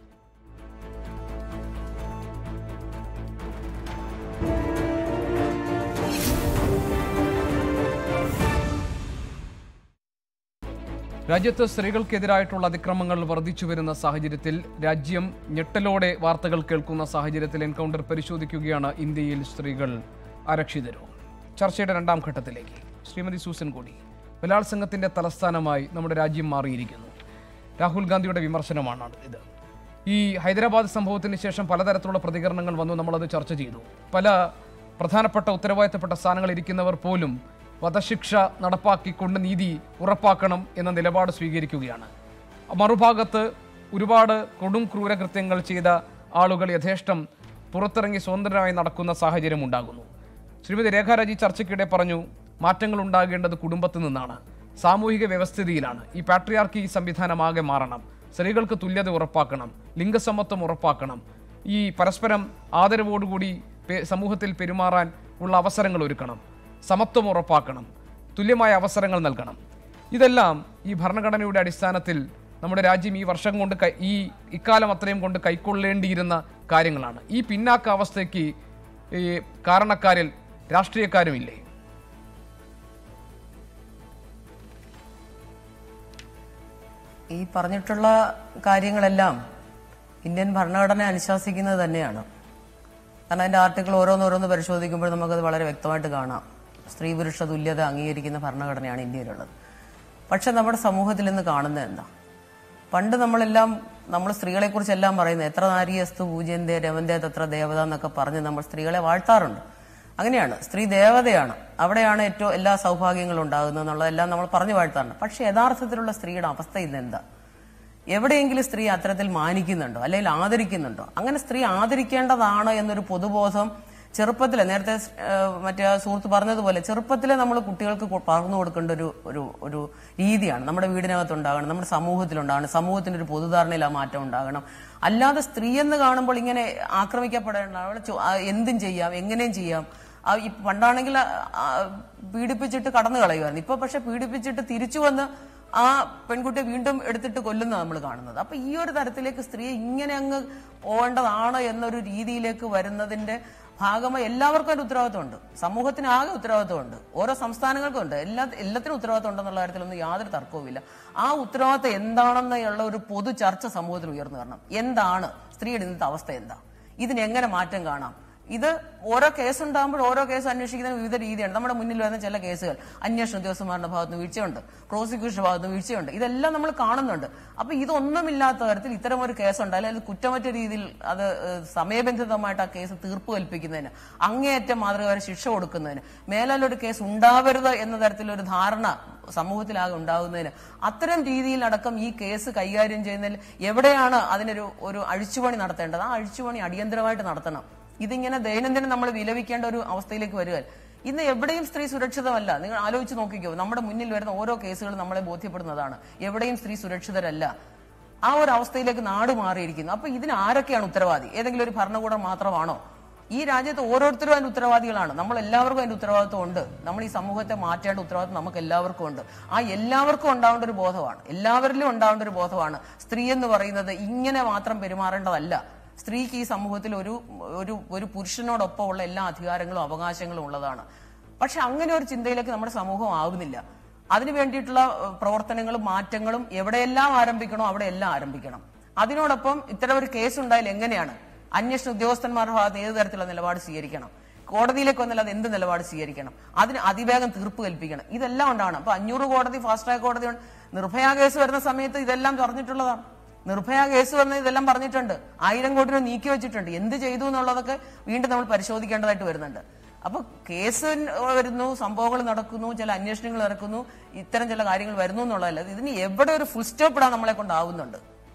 രാജ്യത്ത് സ്ത്രീകൾക്കെതിരായിട്ടുള്ള അതിക്രമങ്ങൾ വർദ്ധിച്ചു വരുന്ന സാഹചര്യത്തിൽ രാജ്യം ഞെട്ടലോടെ വാർത്തകൾ കേൾക്കുന്ന സാഹചര്യത്തിൽ എൻകൗണ്ടർ പരിശോധിക്കുകയാണ് ഇന്ത്യയിൽ സ്ത്രീകൾ അരക്ഷിതരോ ചർച്ചയുടെ രണ്ടാം ഘട്ടത്തിലേക്ക് ശ്രീമതി സൂസൻ കോടി ബലാത്സംഗത്തിന്റെ തലസ്ഥാനമായി നമ്മുടെ രാജ്യം മാറിയിരിക്കുന്നു രാഹുൽ ഗാന്ധിയുടെ വിമർശനമാണ് ഇത് ഈ ഹൈദരാബാദ് സംഭവത്തിന് ശേഷം പലതരത്തിലുള്ള പ്രതികരണങ്ങൾ വന്നു നമ്മളത് ചർച്ച ചെയ്തു പല പ്രധാനപ്പെട്ട ഉത്തരവാദിത്തപ്പെട്ട സ്ഥാനങ്ങളിൽ ഇരിക്കുന്നവർ പോലും വധശിക്ഷ നടപ്പാക്കിക്കൊണ്ട് നീതി ഉറപ്പാക്കണം എന്ന നിലപാട് സ്വീകരിക്കുകയാണ് മറുഭാഗത്ത് ഒരുപാട് കൊടും ക്രൂരകൃത്യങ്ങൾ ചെയ്ത ആളുകൾ യഥേഷ്ടം പുറത്തിറങ്ങി സ്വതന്ത്രരായി നടക്കുന്ന സാഹചര്യം ഉണ്ടാകുന്നു ശ്രീമതി രേഖാരാജി ചർച്ചയ്ക്കിടെ പറഞ്ഞു മാറ്റങ്ങൾ ഉണ്ടാകേണ്ടത് കുടുംബത്തിൽ നിന്നാണ് സാമൂഹിക വ്യവസ്ഥിതിയിലാണ് ഈ പാട്രിയാർക്കി സംവിധാനമാകെ മാറണം സ്ത്രീകൾക്ക് തുല്യത ഉറപ്പാക്കണം ലിംഗസമത്വം ഉറപ്പാക്കണം ഈ പരസ്പരം ആദരവോടുകൂടി പെ- സമൂഹത്തിൽ പെരുമാറാൻ ഉള്ള അവസരങ്ങൾ ഒരുക്കണം സമത്വം ഉറപ്പാക്കണം തുല്യമായ അവസരങ്ങൾ നൽകണം ഇതെല്ലാം ഈ ഭരണഘടനയുടെ അടിസ്ഥാനത്തിൽ നമ്മുടെ രാജ്യം ഈ വർഷം കൊണ്ട് കൈ- ഈ ഇക്കാലം അത്രയും കൊണ്ട് കൈക്കൊള്ളേണ്ടിയിരുന്ന കാര്യങ്ങളാണ് ഈ പിന്നാക്കാവസ്ഥയ്ക്ക് ഈ കാരണക്കാരിൽ രാഷ്ട്രീയക്കാരുമില്ലേ ഈ പറഞ്ഞിട്ടുള്ള കാര്യങ്ങളെല്ലാം ഇന്ത്യൻ ഭരണഘടന അനുശാസിക്കുന്നത് തന്നെയാണ് കാരണം അതിന്റെ ആർട്ടിക്കിൾ ഓരോന്നോരോന്ന് പരിശോധിക്കുമ്പോൾ നമുക്കത് വളരെ വ്യക്തമായിട്ട് കാണാം സ്ത്രീ പുരുഷ തുല്യത അംഗീകരിക്കുന്ന ഭരണഘടനയാണ് ഇന്ത്യയിലുള്ളത് പക്ഷെ നമ്മുടെ സമൂഹത്തിൽ ഇന്ന് കാണുന്നത് എന്താ പണ്ട് നമ്മളെല്ലാം നമ്മൾ സ്ത്രീകളെക്കുറിച്ച് എല്ലാം പറയുന്നത് എത്ര നാരിയസ്തു പൂജ്യന്തേ രവന്തേ തത്ര ദേവത എന്നൊക്കെ പറഞ്ഞ് നമ്മൾ സ്ത്രീകളെ വാഴ്ത്താറുണ്ട് അങ്ങനെയാണ് സ്ത്രീ ദേവതയാണ് അവിടെയാണ് ഏറ്റവും എല്ലാ സൗഭാഗ്യങ്ങളും ഉണ്ടാകുന്നത് എന്നുള്ളതെല്ലാം നമ്മൾ പറഞ്ഞു വാഴ്ത്താറുണ്ട് പക്ഷെ യഥാർത്ഥത്തിലുള്ള സ്ത്രീയുടെ അവസ്ഥ ഇന്ന് എന്താ എവിടെയെങ്കിലും സ്ത്രീ അത്തരത്തിൽ മാനിക്കുന്നുണ്ടോ അല്ലെങ്കിൽ ആദരിക്കുന്നുണ്ടോ അങ്ങനെ സ്ത്രീ ആദരിക്കേണ്ടതാണ് എന്നൊരു പൊതുബോധം ചെറുപ്പത്തിലെ നേരത്തെ ഏഹ്, മറ്റേ ആ സുഹൃത്ത് പറഞ്ഞതുപോലെ ചെറുപ്പത്തിലെ നമ്മൾ കുട്ടികൾക്ക് കൊ- പകർന്നു കൊടുക്കേണ്ട ഒരു ഒരു ഒരു രീതിയാണ് നമ്മുടെ വീടിനകത്ത് ഉണ്ടാകണം നമ്മുടെ സമൂഹത്തിലുണ്ടാകണം സമൂഹത്തിന്റെ ഒരു പൊതുധാരണയിൽ ആ മാറ്റം ഉണ്ടാകണം അല്ലാതെ സ്ത്രീ എന്ന് കാണുമ്പോൾ ഇങ്ങനെ ആക്രമിക്കപ്പെടേണ്ട അവളെ ചോ- ആ, എന്തും ചെയ്യാം എങ്ങനെയും ചെയ്യാം ആ, ഈ പണ്ടാണെങ്കിൽ ആ, ആ, പീഡിപ്പിച്ചിട്ട് കടന്നു കളയുമായിരുന്നു ഇപ്പൊ പക്ഷെ പീഡിപ്പിച്ചിട്ട് തിരിച്ചു വന്ന് ആ പെൺകുട്ടിയെ വീണ്ടും എടുത്തിട്ട് കൊല്ലുന്ന നമ്മൾ കാണുന്നത് അപ്പൊ ഈ ഒരു തരത്തിലേക്ക് സ്ത്രീയെ ഇങ്ങനെ അങ്ങ് പോകേണ്ടതാണ് എന്നൊരു രീതിയിലേക്ക് വരുന്നതിന്റെ ഭാഗമായി എല്ലാവർക്കും ഒരു ഉത്തരവാദിത്വമുണ്ട് സമൂഹത്തിന് ആകെ ഉത്തരവാദിത്വമുണ്ട് ഓരോ സംസ്ഥാനങ്ങൾക്കും ഉണ്ട് എല്ലാ എല്ലാത്തിനും ഉത്തരവാദിത്വം ഉണ്ടെന്നുള്ള കാര്യത്തിലൊന്നും യാതൊരു തർക്കവുമില്ല ആ ഉത്തരവാദിത്വം എന്താണെന്നുള്ള ഒരു പൊതു ചർച്ച സമൂഹത്തിൽ ഉയർന്നു വരണം എന്താണ് സ്ത്രീയുടെ ഇന്നത്തെ അവസ്ഥ എന്താ ഇതിനെങ്ങനെ മാറ്റം കാണാം ഇത് ഓരോ കേസ് ഉണ്ടാകുമ്പോൾ ഓരോ കേസ് അന്വേഷിക്കുന്ന വിവിധ രീതിയാണ് നമ്മുടെ മുന്നിൽ വരുന്ന ചില കേസുകൾ അന്വേഷണ ഉദ്യോഗസ്ഥന്മാരുടെ ഭാഗത്ത് നിന്ന് വീഴ്ചയുണ്ട് പ്രോസിക്യൂഷൻ ഭാഗത്ത് നിന്ന് വീഴ്ചയുണ്ട് ഇതെല്ലാം നമ്മൾ കാണുന്നുണ്ട് അപ്പൊ ഇതൊന്നുമില്ലാത്ത തരത്തിൽ ഇത്തരം ഒരു കേസ് ഉണ്ടായാലും അത് കുറ്റമറ്റ രീതിയിൽ അത് ഏഹ്, സമയബന്ധിതമായിട്ട് ആ കേസ് തീർപ്പ് കൽപ്പിക്കുന്നതിന് അങ്ങേയറ്റം മാതൃകാപര ശിക്ഷ കൊടുക്കുന്നതിന് മേലാലൊരു കേസ് ഉണ്ടാവരുത് എന്ന തരത്തിലൊരു ധാരണ സമൂഹത്തിലാകെ ഉണ്ടാകുന്നതിന് അത്തരം രീതിയിൽ അടക്കം ഈ കേസ് കൈകാര്യം ചെയ്യുന്നതിൽ എവിടെയാണ് അതിനൊരു ഒരു അഴിച്ചുപണി നടത്തേണ്ടത് ആ അഴിച്ചുപണി അടിയന്തരമായിട്ട് നടത്തണം ഇതിങ്ങനെ ദൈനംദിനം നമ്മൾ വിലപിക്കേണ്ട ഒരു അവസ്ഥയിലേക്ക് വരിക ഇന്ന് എവിടെയും സ്ത്രീ സുരക്ഷിതമല്ല നിങ്ങൾ ആലോചിച്ച് നോക്കിക്കോ നമ്മുടെ മുന്നിൽ വരുന്ന ഓരോ കേസുകളും നമ്മളെ ബോധ്യപ്പെടുന്നതാണ് എവിടെയും സ്ത്രീ സുരക്ഷിതരല്ല ആ ഒരു അവസ്ഥയിലേക്ക് നാട് മാറിയിരിക്കുന്നു അപ്പൊ ഇതിന് ആരൊക്കെയാണ് ഉത്തരവാദി ഏതെങ്കിലും ഒരു ഭരണകൂടം മാത്രമാണോ ഈ രാജ്യത്ത് ഓരോരുത്തരും അതിന്റെ ഉത്തരവാദികളാണ് നമ്മൾ എല്ലാവർക്കും അതിന്റെ ഉത്തരവാദിത്വം ഉണ്ട് നമ്മൾ ഈ സമൂഹത്തെ മാറ്റേണ്ട ഉത്തരവാദിത്വം നമുക്ക് എല്ലാവർക്കും ഉണ്ട് ആ എല്ലാവർക്കും ഉണ്ടാവേണ്ട ഒരു ബോധമാണ് എല്ലാവരിലും ഉണ്ടാവേണ്ട ഒരു ബോധമാണ് സ്ത്രീ എന്ന് പറയുന്നത് ഇങ്ങനെ മാത്രം പെരുമാറേണ്ടതല്ല സ്ത്രീക്ക് ഈ സമൂഹത്തിൽ ഒരു ഒരു ഒരു പുരുഷനോടൊപ്പമുള്ള എല്ലാ അധികാരങ്ങളും അവകാശങ്ങളും ഉള്ളതാണ് പക്ഷെ അങ്ങനെ ഒരു ചിന്തയിലേക്ക് നമ്മുടെ സമൂഹം ആകുന്നില്ല അതിനു വേണ്ടിയിട്ടുള്ള ഏഹ്, പ്രവർത്തനങ്ങളും മാറ്റങ്ങളും എവിടെയെല്ലാം ആരംഭിക്കണോ അവിടെ എല്ലാം ആരംഭിക്കണം അതിനോടൊപ്പം ഇത്തരം ഒരു കേസ് ഉണ്ടായാൽ എങ്ങനെയാണ് അന്വേഷണ ഉദ്യോഗസ്ഥന്മാരുടെ ഭാഗത്ത് ഏത് തരത്തിലുള്ള നിലപാട് സ്വീകരിക്കണം കോടതിയിലേക്ക് വന്നാൽ അത് എന്ത് നിലപാട് സ്വീകരിക്കണം അതിന് അതിവേഗം തീർപ്പ് കൽപ്പിക്കണം ഇതെല്ലാം ഉണ്ടാവണം അപ്പൊ അഞ്ഞൂറ് കോടതി ഫാസ്റ്റ് ട്രാക്ക് കോടതി ഉണ്ട് നിർഭയ കേസ് വരുന്ന സമയത്ത് ഇതെല്ലാം പറഞ്ഞിട്ടുള്ളതാണ് നിർഭയ കേസ് വന്ന് ഇതെല്ലാം പറഞ്ഞിട്ടുണ്ട് ആയിരം കോടി രൂപ നീക്കി വെച്ചിട്ടുണ്ട് എന്ത് ചെയ്തു എന്നുള്ളതൊക്കെ വീണ്ടും നമ്മൾ പരിശോധിക്കേണ്ടതായിട്ട് വരുന്നുണ്ട് അപ്പൊ കേസ് വരുന്നു സംഭവങ്ങൾ നടക്കുന്നു ചില അന്വേഷണങ്ങൾ നടക്കുന്നു ഇത്തരം ചില കാര്യങ്ങൾ വരുന്നു എന്നുള്ളതല്ല ഇതിന് എവിടെ ഒരു ഫുൾ സ്റ്റോപ്പ് ഇടാൻ നമ്മളെ കൊണ്ടാവുന്നുണ്ട്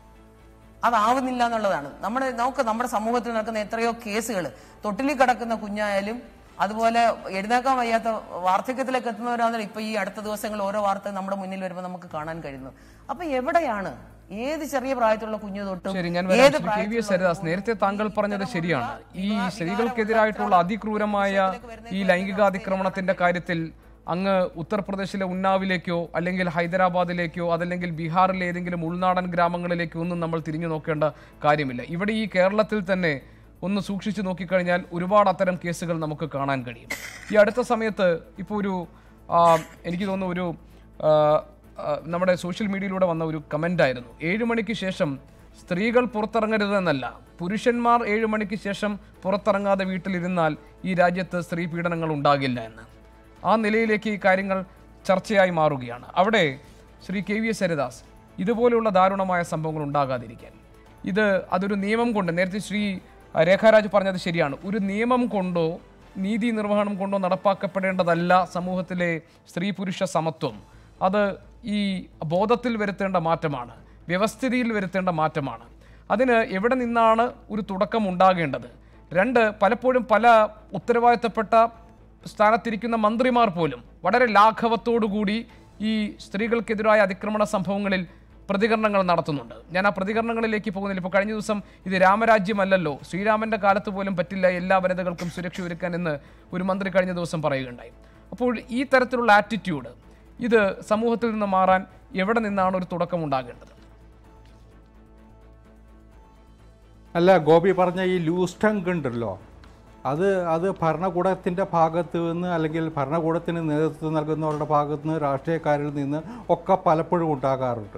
അതാവുന്നില്ല എന്നുള്ളതാണ് നമ്മുടെ നമുക്ക് നമ്മുടെ സമൂഹത്തിൽ നടക്കുന്ന എത്രയോ കേസുകൾ തൊട്ടിലിൽ കിടക്കുന്ന കുഞ്ഞായാലും അതുപോലെ എഴുന്നേക്കാൻ വയ്യാത്ത വാർദ്ധക്യത്തിലേക്ക് എത്തുന്നവരാണെങ്കിലും ഇപ്പൊ ഈ അടുത്ത ദിവസങ്ങൾ ഓരോ വാർത്ത നമ്മുടെ മുന്നിൽ വരുമ്പോൾ നമുക്ക് കാണാൻ കഴിയുന്നു അപ്പൊ എവിടെയാണ് ഏത് ചെറിയ പ്രായത്തിലുള്ള കുഞ്ഞു തൊട്ടും ശരി ഞാൻ ഏത് വരാം Shri K V S Haridas നേരത്തെ താങ്കൾ പറഞ്ഞത് ശരിയാണ് ഈ സ്ത്രീകൾക്കെതിരായിട്ടുള്ള അതിക്രൂരമായ ഈ ലൈംഗികാതിക്രമണത്തിന്റെ കാര്യത്തിൽ അങ്ങ് ഉത്തർപ്രദേശിലെ ഉന്നാവിലേക്കോ അല്ലെങ്കിൽ ഹൈദരാബാദിലേക്കോ അതല്ലെങ്കിൽ ബീഹാറിലെ ഏതെങ്കിലും ഉൾനാടൻ ഗ്രാമങ്ങളിലേക്കോ ഒന്നും നമ്മൾ തിരിഞ്ഞു നോക്കേണ്ട കാര്യമില്ല ഇവിടെ ഈ കേരളത്തിൽ തന്നെ ഒന്ന് സൂക്ഷിച്ചു നോക്കിക്കഴിഞ്ഞാൽ ഒരുപാട് അത്തരം കേസുകൾ നമുക്ക് കാണാൻ കഴിയും ഈ അടുത്ത സമയത്ത് ഇപ്പോൾ ഒരു ആ, എനിക്ക് തോന്നുന്നു ഒരു ആ, ആ, നമ്മുടെ സോഷ്യൽ മീഡിയയിലൂടെ വന്ന ഒരു കമൻ്റ് ആയിരുന്നു ഏഴ് മണിക്ക് ശേഷം സ്ത്രീകൾ പുറത്തിറങ്ങരുതെന്നല്ല പുരുഷന്മാർ ഏഴ് മണിക്ക് ശേഷം പുറത്തിറങ്ങാതെ വീട്ടിലിരുന്നാൽ ഈ രാജ്യത്ത് സ്ത്രീ പീഡനങ്ങൾ ഉണ്ടാകില്ല എന്ന് ആ നിലയിലേക്ക് ഈ കാര്യങ്ങൾ ചർച്ചയായി മാറുകയാണ് അവിടെ Shri K V S Haridas ഇതുപോലെയുള്ള ദാരുണമായ സംഭവങ്ങൾ ഉണ്ടാകാതിരിക്കാൻ ഇത് അതൊരു നിയമം കൊണ്ട് നേരത്തെ ശ്രീ ആ, രേഖാരാജ് പറഞ്ഞത് ശരിയാണ് ഒരു നിയമം കൊണ്ടോ നീതി നിർവഹണം കൊണ്ടോ നടപ്പാക്കപ്പെടേണ്ടതല്ല സമൂഹത്തിലെ സ്ത്രീ പുരുഷ സമത്വം അത് ഈ ബോധത്തിൽ വരുത്തേണ്ട മാറ്റമാണ് വ്യവസ്ഥിതിയിൽ വരുത്തേണ്ട മാറ്റമാണ് അതിന് എവിടെ നിന്നാണ് ഒരു തുടക്കം ഉണ്ടാകേണ്ടത് രണ്ട് പലപ്പോഴും പല ഉത്തരവാദിത്തപ്പെട്ട സ്ഥാനത്തിരിക്കുന്ന മന്ത്രിമാർ പോലും വളരെ ലാഘവത്തോടുകൂടി ഈ സ്ത്രീകൾക്കെതിരായ അതിക്രമണ സംഭവങ്ങളിൽ പ്രതികരണങ്ങൾ നടത്തുന്നുണ്ട് ഞാൻ ആ പ്രതികരണങ്ങളിലേക്ക് പോകുന്നില്ല ഇപ്പോൾ കഴിഞ്ഞ ദിവസം ഇത് രാമരാജ്യമല്ലല്ലോ ശ്രീരാമന്റെ കാലത്ത് പോലും പറ്റില്ല എല്ലാ വനിതകൾക്കും സുരക്ഷ ഒരുക്കാൻ എന്ന് ഒരു മന്ത്രി കഴിഞ്ഞ ദിവസം പറയുകയുണ്ടായി അപ്പോൾ ഈ തരത്തിലുള്ള ആറ്റിറ്റ്യൂഡ് ഇത് സമൂഹത്തിൽ നിന്ന് മാറാൻ എവിടെ നിന്നാണ് ഒരു തുടക്കം ഉണ്ടാകേണ്ടത് അല്ല ഗോപി പറഞ്ഞ ഈ ലൂസ് ടങ്ക് ഉണ്ടല്ലോ അത് അത് ഭരണകൂടത്തിൻ്റെ ഭാഗത്ത് നിന്ന് അല്ലെങ്കിൽ ഭരണകൂടത്തിന് നേതൃത്വം നൽകുന്നവരുടെ ഭാഗത്ത് നിന്ന് രാഷ്ട്രീയക്കാരിൽ നിന്ന് ഒക്കെ പലപ്പോഴും ഉണ്ടാകാറുണ്ട്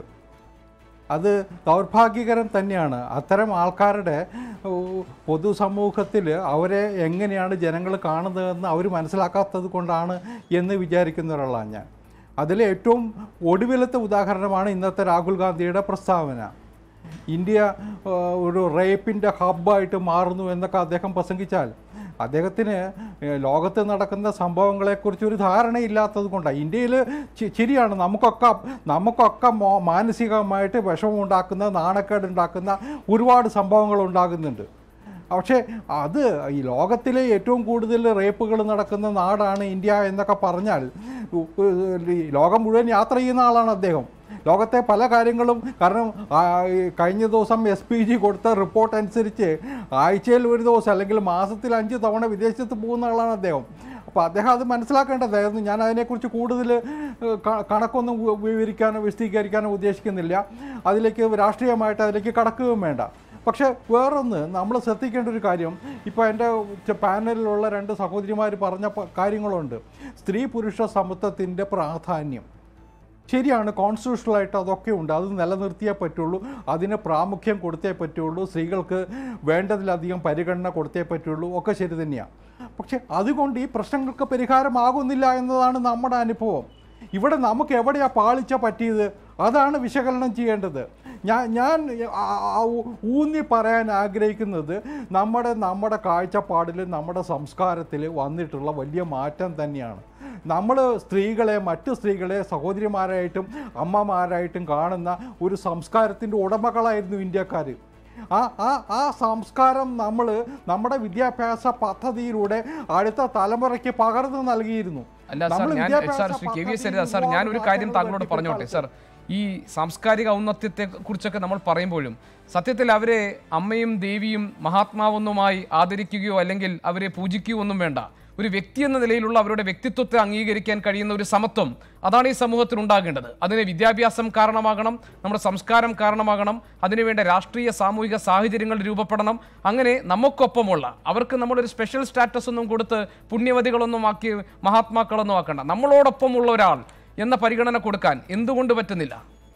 അത് ദൗർഭാഗ്യകരം തന്നെയാണ് അത്തരം ആൾക്കാരുടെ ഓ, പൊതുസമൂഹത്തിൽ അവരെ എങ്ങനെയാണ് ജനങ്ങൾ കാണുന്നതെന്ന് അവർ മനസ്സിലാക്കാത്തത് കൊണ്ടാണ് എന്ന് വിചാരിക്കുന്ന ഒരാളാണ് ഞാൻ അതിലെ ഏറ്റവും ഒടുവിലത്തെ ഉദാഹരണമാണ് ഇന്നത്തെ രാഹുൽ ഗാന്ധിയുടെ പ്രസ്താവന ഇന്ത്യ ആ, ഒരു റേപ്പിൻ്റെ ഹബ്ബായിട്ട് മാറുന്നു എന്നൊക്കെ അദ്ദേഹം പ്രസംഗിച്ചാൽ അദ്ദേഹത്തിന് ഏ, ലോകത്ത് നടക്കുന്ന സംഭവങ്ങളെക്കുറിച്ച് ഒരു ധാരണയില്ലാത്തത് കൊണ്ടാണ് ഇന്ത്യയിൽ ശരിയാണ് നമുക്കൊക്കെ നമുക്കൊക്കെ മോ- മാനസികമായിട്ട് വിഷമമുണ്ടാക്കുന്ന നാണക്കേടുണ്ടാക്കുന്ന ഒരുപാട് സംഭവങ്ങൾ ഉണ്ടാകുന്നുണ്ട് പക്ഷേ അത് ഈ ലോകത്തിലെ ഏറ്റവും കൂടുതൽ റേപ്പുകൾ നടക്കുന്ന നാടാണ് ഇന്ത്യ എന്നൊക്കെ പറഞ്ഞാൽ ഉ- ഉ- ഈ ലോകം മുഴുവൻ യാത്ര ചെയ്യുന്ന ആളാണ് അദ്ദേഹം ലോകത്തെ പല കാര്യങ്ങളും കാരണം ആ, ഈ കഴിഞ്ഞ ദിവസം എസ് പി ജി കൊടുത്ത റിപ്പോർട്ട് അനുസരിച്ച് ആഴ്ചയിൽ ഒരു ദിവസം അല്ലെങ്കിൽ മാസത്തിൽ അഞ്ച് തവണ വിദേശത്ത് പോകുന്ന ആളാണ് അദ്ദേഹം അപ്പോൾ അദ്ദേഹം അത് മനസ്സിലാക്കേണ്ടതായിരുന്നു ഞാൻ അതിനെക്കുറിച്ച് കൂടുതൽ ഏഹ്, ക- കണക്കൊന്നും വി- വിവരിക്കാനോ വിശദീകരിക്കാനോ ഉദ്ദേശിക്കുന്നില്ല അതിലേക്ക് രാഷ്ട്രീയമായിട്ട് അതിലേക്ക് കടക്കുകയും വേണ്ട പക്ഷേ വേറൊന്ന് നമ്മൾ ശ്രദ്ധിക്കേണ്ട ഒരു കാര്യം ഇപ്പോൾ എൻ്റെ ച- പാനലിലുള്ള രണ്ട് സഹോദരിമാർ പറഞ്ഞ പ- കാര്യങ്ങളുണ്ട് സ്ത്രീ പുരുഷ സമത്വത്തിൻ്റെ പ്രാധാന്യം ശരിയാണ് കോൺസ്റ്റിറ്റ്യൂഷണലായിട്ട് അതൊക്കെ ഉണ്ട് അത് നിലനിർത്തിയേ പറ്റുള്ളൂ അതിന് പ്രാമുഖ്യം കൊടുത്തേ പറ്റുള്ളൂ സ്ത്രീകൾക്ക് വേണ്ടതിലധികം പരിഗണന കൊടുത്തേ പറ്റുള്ളൂ ഒക്കെ ശരി തന്നെയാണ് പക്ഷെ അതുകൊണ്ട് ഈ പ്രശ്നങ്ങൾക്ക് പരിഹാരമാകുന്നില്ല എന്നതാണ് നമ്മുടെ അനുഭവം ഇവിടെ നമുക്ക് എവിടെയാ പാളിച്ച പറ്റിയത് അതാണ് വിശകലനം ചെയ്യേണ്ടത് ഞാൻ ഞാൻ ആ- ആ ഊന്നി പറയാൻ ആഗ്രഹിക്കുന്നത് നമ്മുടെ നമ്മുടെ കാഴ്ചപ്പാടിൽ നമ്മുടെ സംസ്കാരത്തിൽ വന്നിട്ടുള്ള വലിയ മാറ്റം തന്നെയാണ് നമ്മൾ സ്ത്രീകളെ മറ്റു സ്ത്രീകളെ സഹോദരിമാരായിട്ടും അമ്മമാരായിട്ടും കാണുന്ന ഒരു സംസ്കാരത്തിൻ്റെ ഉടമകളായിരുന്നു ഇന്ത്യക്കാർ ആ ആ ആ സംസ്കാരം നമ്മൾ നമ്മുടെ വിദ്യാഭ്യാസ പദ്ധതിയിലൂടെ അടുത്ത തലമുറയ്ക്ക് പകർന്നു നൽകിയിരുന്നു അല്ല സാർ നമ്മള് ഞാൻ വിദ്യാഭ്യാസ sir Shri K V S പദ്ധതിയിൽ ഹരിദാസ് സാർ ഞാൻ ഒരു ഒരുപാട് കാര്യം മാറ്റങ്ങൾ താങ്കളോട് വരുത്തിയ പറഞ്ഞോട്ടെ കാലത്ത് സാർ ഈ സാംസ്കാരിക ഔന്നത്യത്തെ കുറിച്ചൊക്കെ നമ്മൾ പറയുമ്പോഴും സത്യത്തിൽ അവരെ അമ്മയും ദേവിയും മഹാത്മാവൊന്നുമായി ആദരിക്കുകയോ അല്ലെങ്കിൽ അവരെ പൂജിക്കുകയോ ഒന്നും വേണ്ട ഒരു വ്യക്തി എന്ന നിലയിലുള്ള അവരുടെ വ്യക്തിത്വത്തെ അംഗീകരിക്കാൻ കഴിയുന്ന ഒരു സമത്വം അതാണ് ഈ സമൂഹത്തിൽ ഉണ്ടാകേണ്ടത് അതിന് വിദ്യാഭ്യാസം കാരണമാകണം നമ്മുടെ സംസ്കാരം കാരണമാകണം അതിനുവേണ്ട രാഷ്ട്രീയ സാമൂഹിക സാഹചര്യങ്ങൾ രൂപപ്പെടണം അങ്ങനെ നമുക്കൊപ്പമുള്ള അവർക്ക് നമ്മളൊരു സ്പെഷ്യൽ സ്റ്റാറ്റസ് ഒന്നും കൊടുത്ത് പുണ്യവതികളൊന്നും ആക്കി മഹാത്മാക്കളൊന്നും ആക്കണ്ട നമ്മളോടൊപ്പമുള്ള ഒരാൾ എന്ന പരിഗണന കൊടുക്കാൻ എന്തുകൊണ്ട് പറ്റുന്നില്ല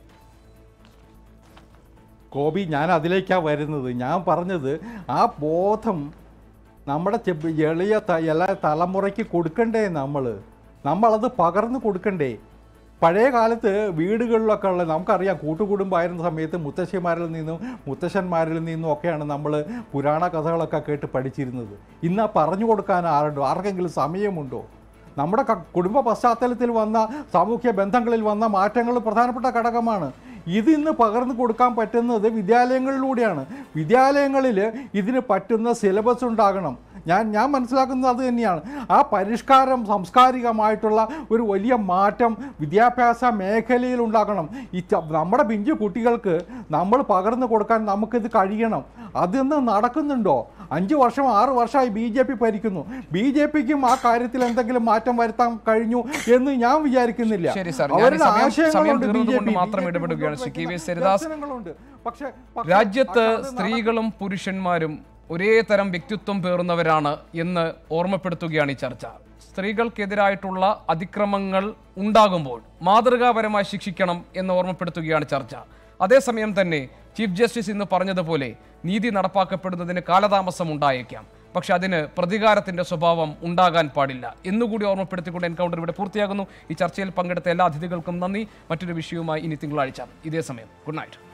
ഗോപി ഞാൻ അതിലേക്കാണ് വരുന്നത് ഞാൻ പറഞ്ഞത് ആ ബോധം നമ്മുടെ ചെ- എളിയ ത- എല്ലാ തലമുറയ്ക്ക് കൊടുക്കണ്ടേ നമ്മൾ നമ്മളത് പകർന്നു കൊടുക്കണ്ടേ പഴയ കാലത്ത് വീടുകളിലൊക്കെ ഉള്ള നമുക്കറിയാം കൂട്ടുകുടുംബമായിരുന്ന സമയത്ത് മുത്തശ്ശിമാരിൽ നിന്നും മുത്തശ്ശന്മാരിൽ നിന്നും ഒക്കെയാണ് നമ്മൾ പുരാണ കഥകളൊക്കെ കേട്ട് പഠിച്ചിരുന്നത് ഇന്ന് ആ പറഞ്ഞു കൊടുക്കാൻ ആരുണ്ടോ ആർക്കെങ്കിലും സമയമുണ്ടോ നമ്മുടെ ക- കുടുംബ പശ്ചാത്തലത്തിൽ വന്ന സാമൂഹ്യ ബന്ധങ്ങളിൽ വന്ന മാറ്റങ്ങൾ പ്രധാനപ്പെട്ട ഘടകമാണ് ഇത് ഇന്ന് പകർന്നു കൊടുക്കാൻ പറ്റുന്നത് വിദ്യാലയങ്ങളിലൂടെയാണ് വിദ്യാലയങ്ങളിൽ ഇതിന് പറ്റുന്ന സിലബസ് ഉണ്ടാകണം ഞാൻ ഞാൻ മനസ്സിലാക്കുന്നത് അത് തന്നെയാണ് ആ പരിഷ്കാരം സാംസ്കാരികമായിട്ടുള്ള ഒരു വലിയ മാറ്റം വിദ്യാഭ്യാസ മേഖലയിൽ ഉണ്ടാകണം ഈ ച- നമ്മുടെ പിഞ്ചു കുട്ടികൾക്ക് നമ്മൾ പകർന്നു കൊടുക്കാൻ നമുക്കിത് കഴിയണം അതിന്ന് നടക്കുന്നുണ്ടോ അഞ്ച് വർഷം ആറ് വർഷമായി ബി ജെ പി ഭരിക്കുന്നു ബി ജെ പിക്കും ആ കാര്യത്തിൽ എന്തെങ്കിലും മാറ്റം വരുത്താൻ കഴിഞ്ഞു എന്ന് ഞാൻ വിചാരിക്കുന്നില്ല ശരി സാർ, ഞാൻ ഈ അവരുടെ സമയം- സമയം ആശയങ്ങളുണ്ട് തീർന്നതുകൊണ്ട് BJP. മാത്രം BJP ഇടപെടുകയാണ് ശ്രീ കെ വി മുന്നോട്ട് സരിദാസ്. ദർശനങ്ങളുണ്ട്. പക്ഷേ പക്ഷേ രാജ്യത്ത് പക്ഷേ അത് നട- സ്ത്രീകളും പുരുഷന്മാരും ഒരേ തരം വ്യക്തിത്വം പേറുന്നവരാണ് എന്ന് ഓർമ്മപ്പെടുത്തുകയാണ് ഈ ചർച്ച സ്ത്രീകൾക്കെതിരായിട്ടുള്ള അതിക്രമങ്ങൾ ഉണ്ടാകുമ്പോൾ മാതൃകാപരമായി ശിക്ഷിക്കണം എന്ന് ഓർമ്മപ്പെടുത്തുകയാണ് ചർച്ച അതേസമയം തന്നെ ചീഫ് ജസ്റ്റിസ് ഇന്ന് പറഞ്ഞതുപോലെ നീതി നടപ്പാക്കപ്പെടുന്നതിന് കാലതാമസം ഉണ്ടായേക്കാം പക്ഷെ അതിന് പ്രതികാരത്തിന്റെ സ്വഭാവം ഉണ്ടാകാൻ പാടില്ല എന്നുകൂടി ഓർമ്മപ്പെടുത്തിക്കൊണ്ട് എൻകൗണ്ടർ ഇവിടെ പൂർത്തിയാകുന്നു ഈ ചർച്ചയിൽ പങ്കെടുത്ത എല്ലാ അതിഥികൾക്കും നന്ദി മറ്റൊരു വിഷയവുമായി ഇനി തിങ്കളാഴ്ച ഇതേ സമയം ഗുഡ് നൈറ്റ്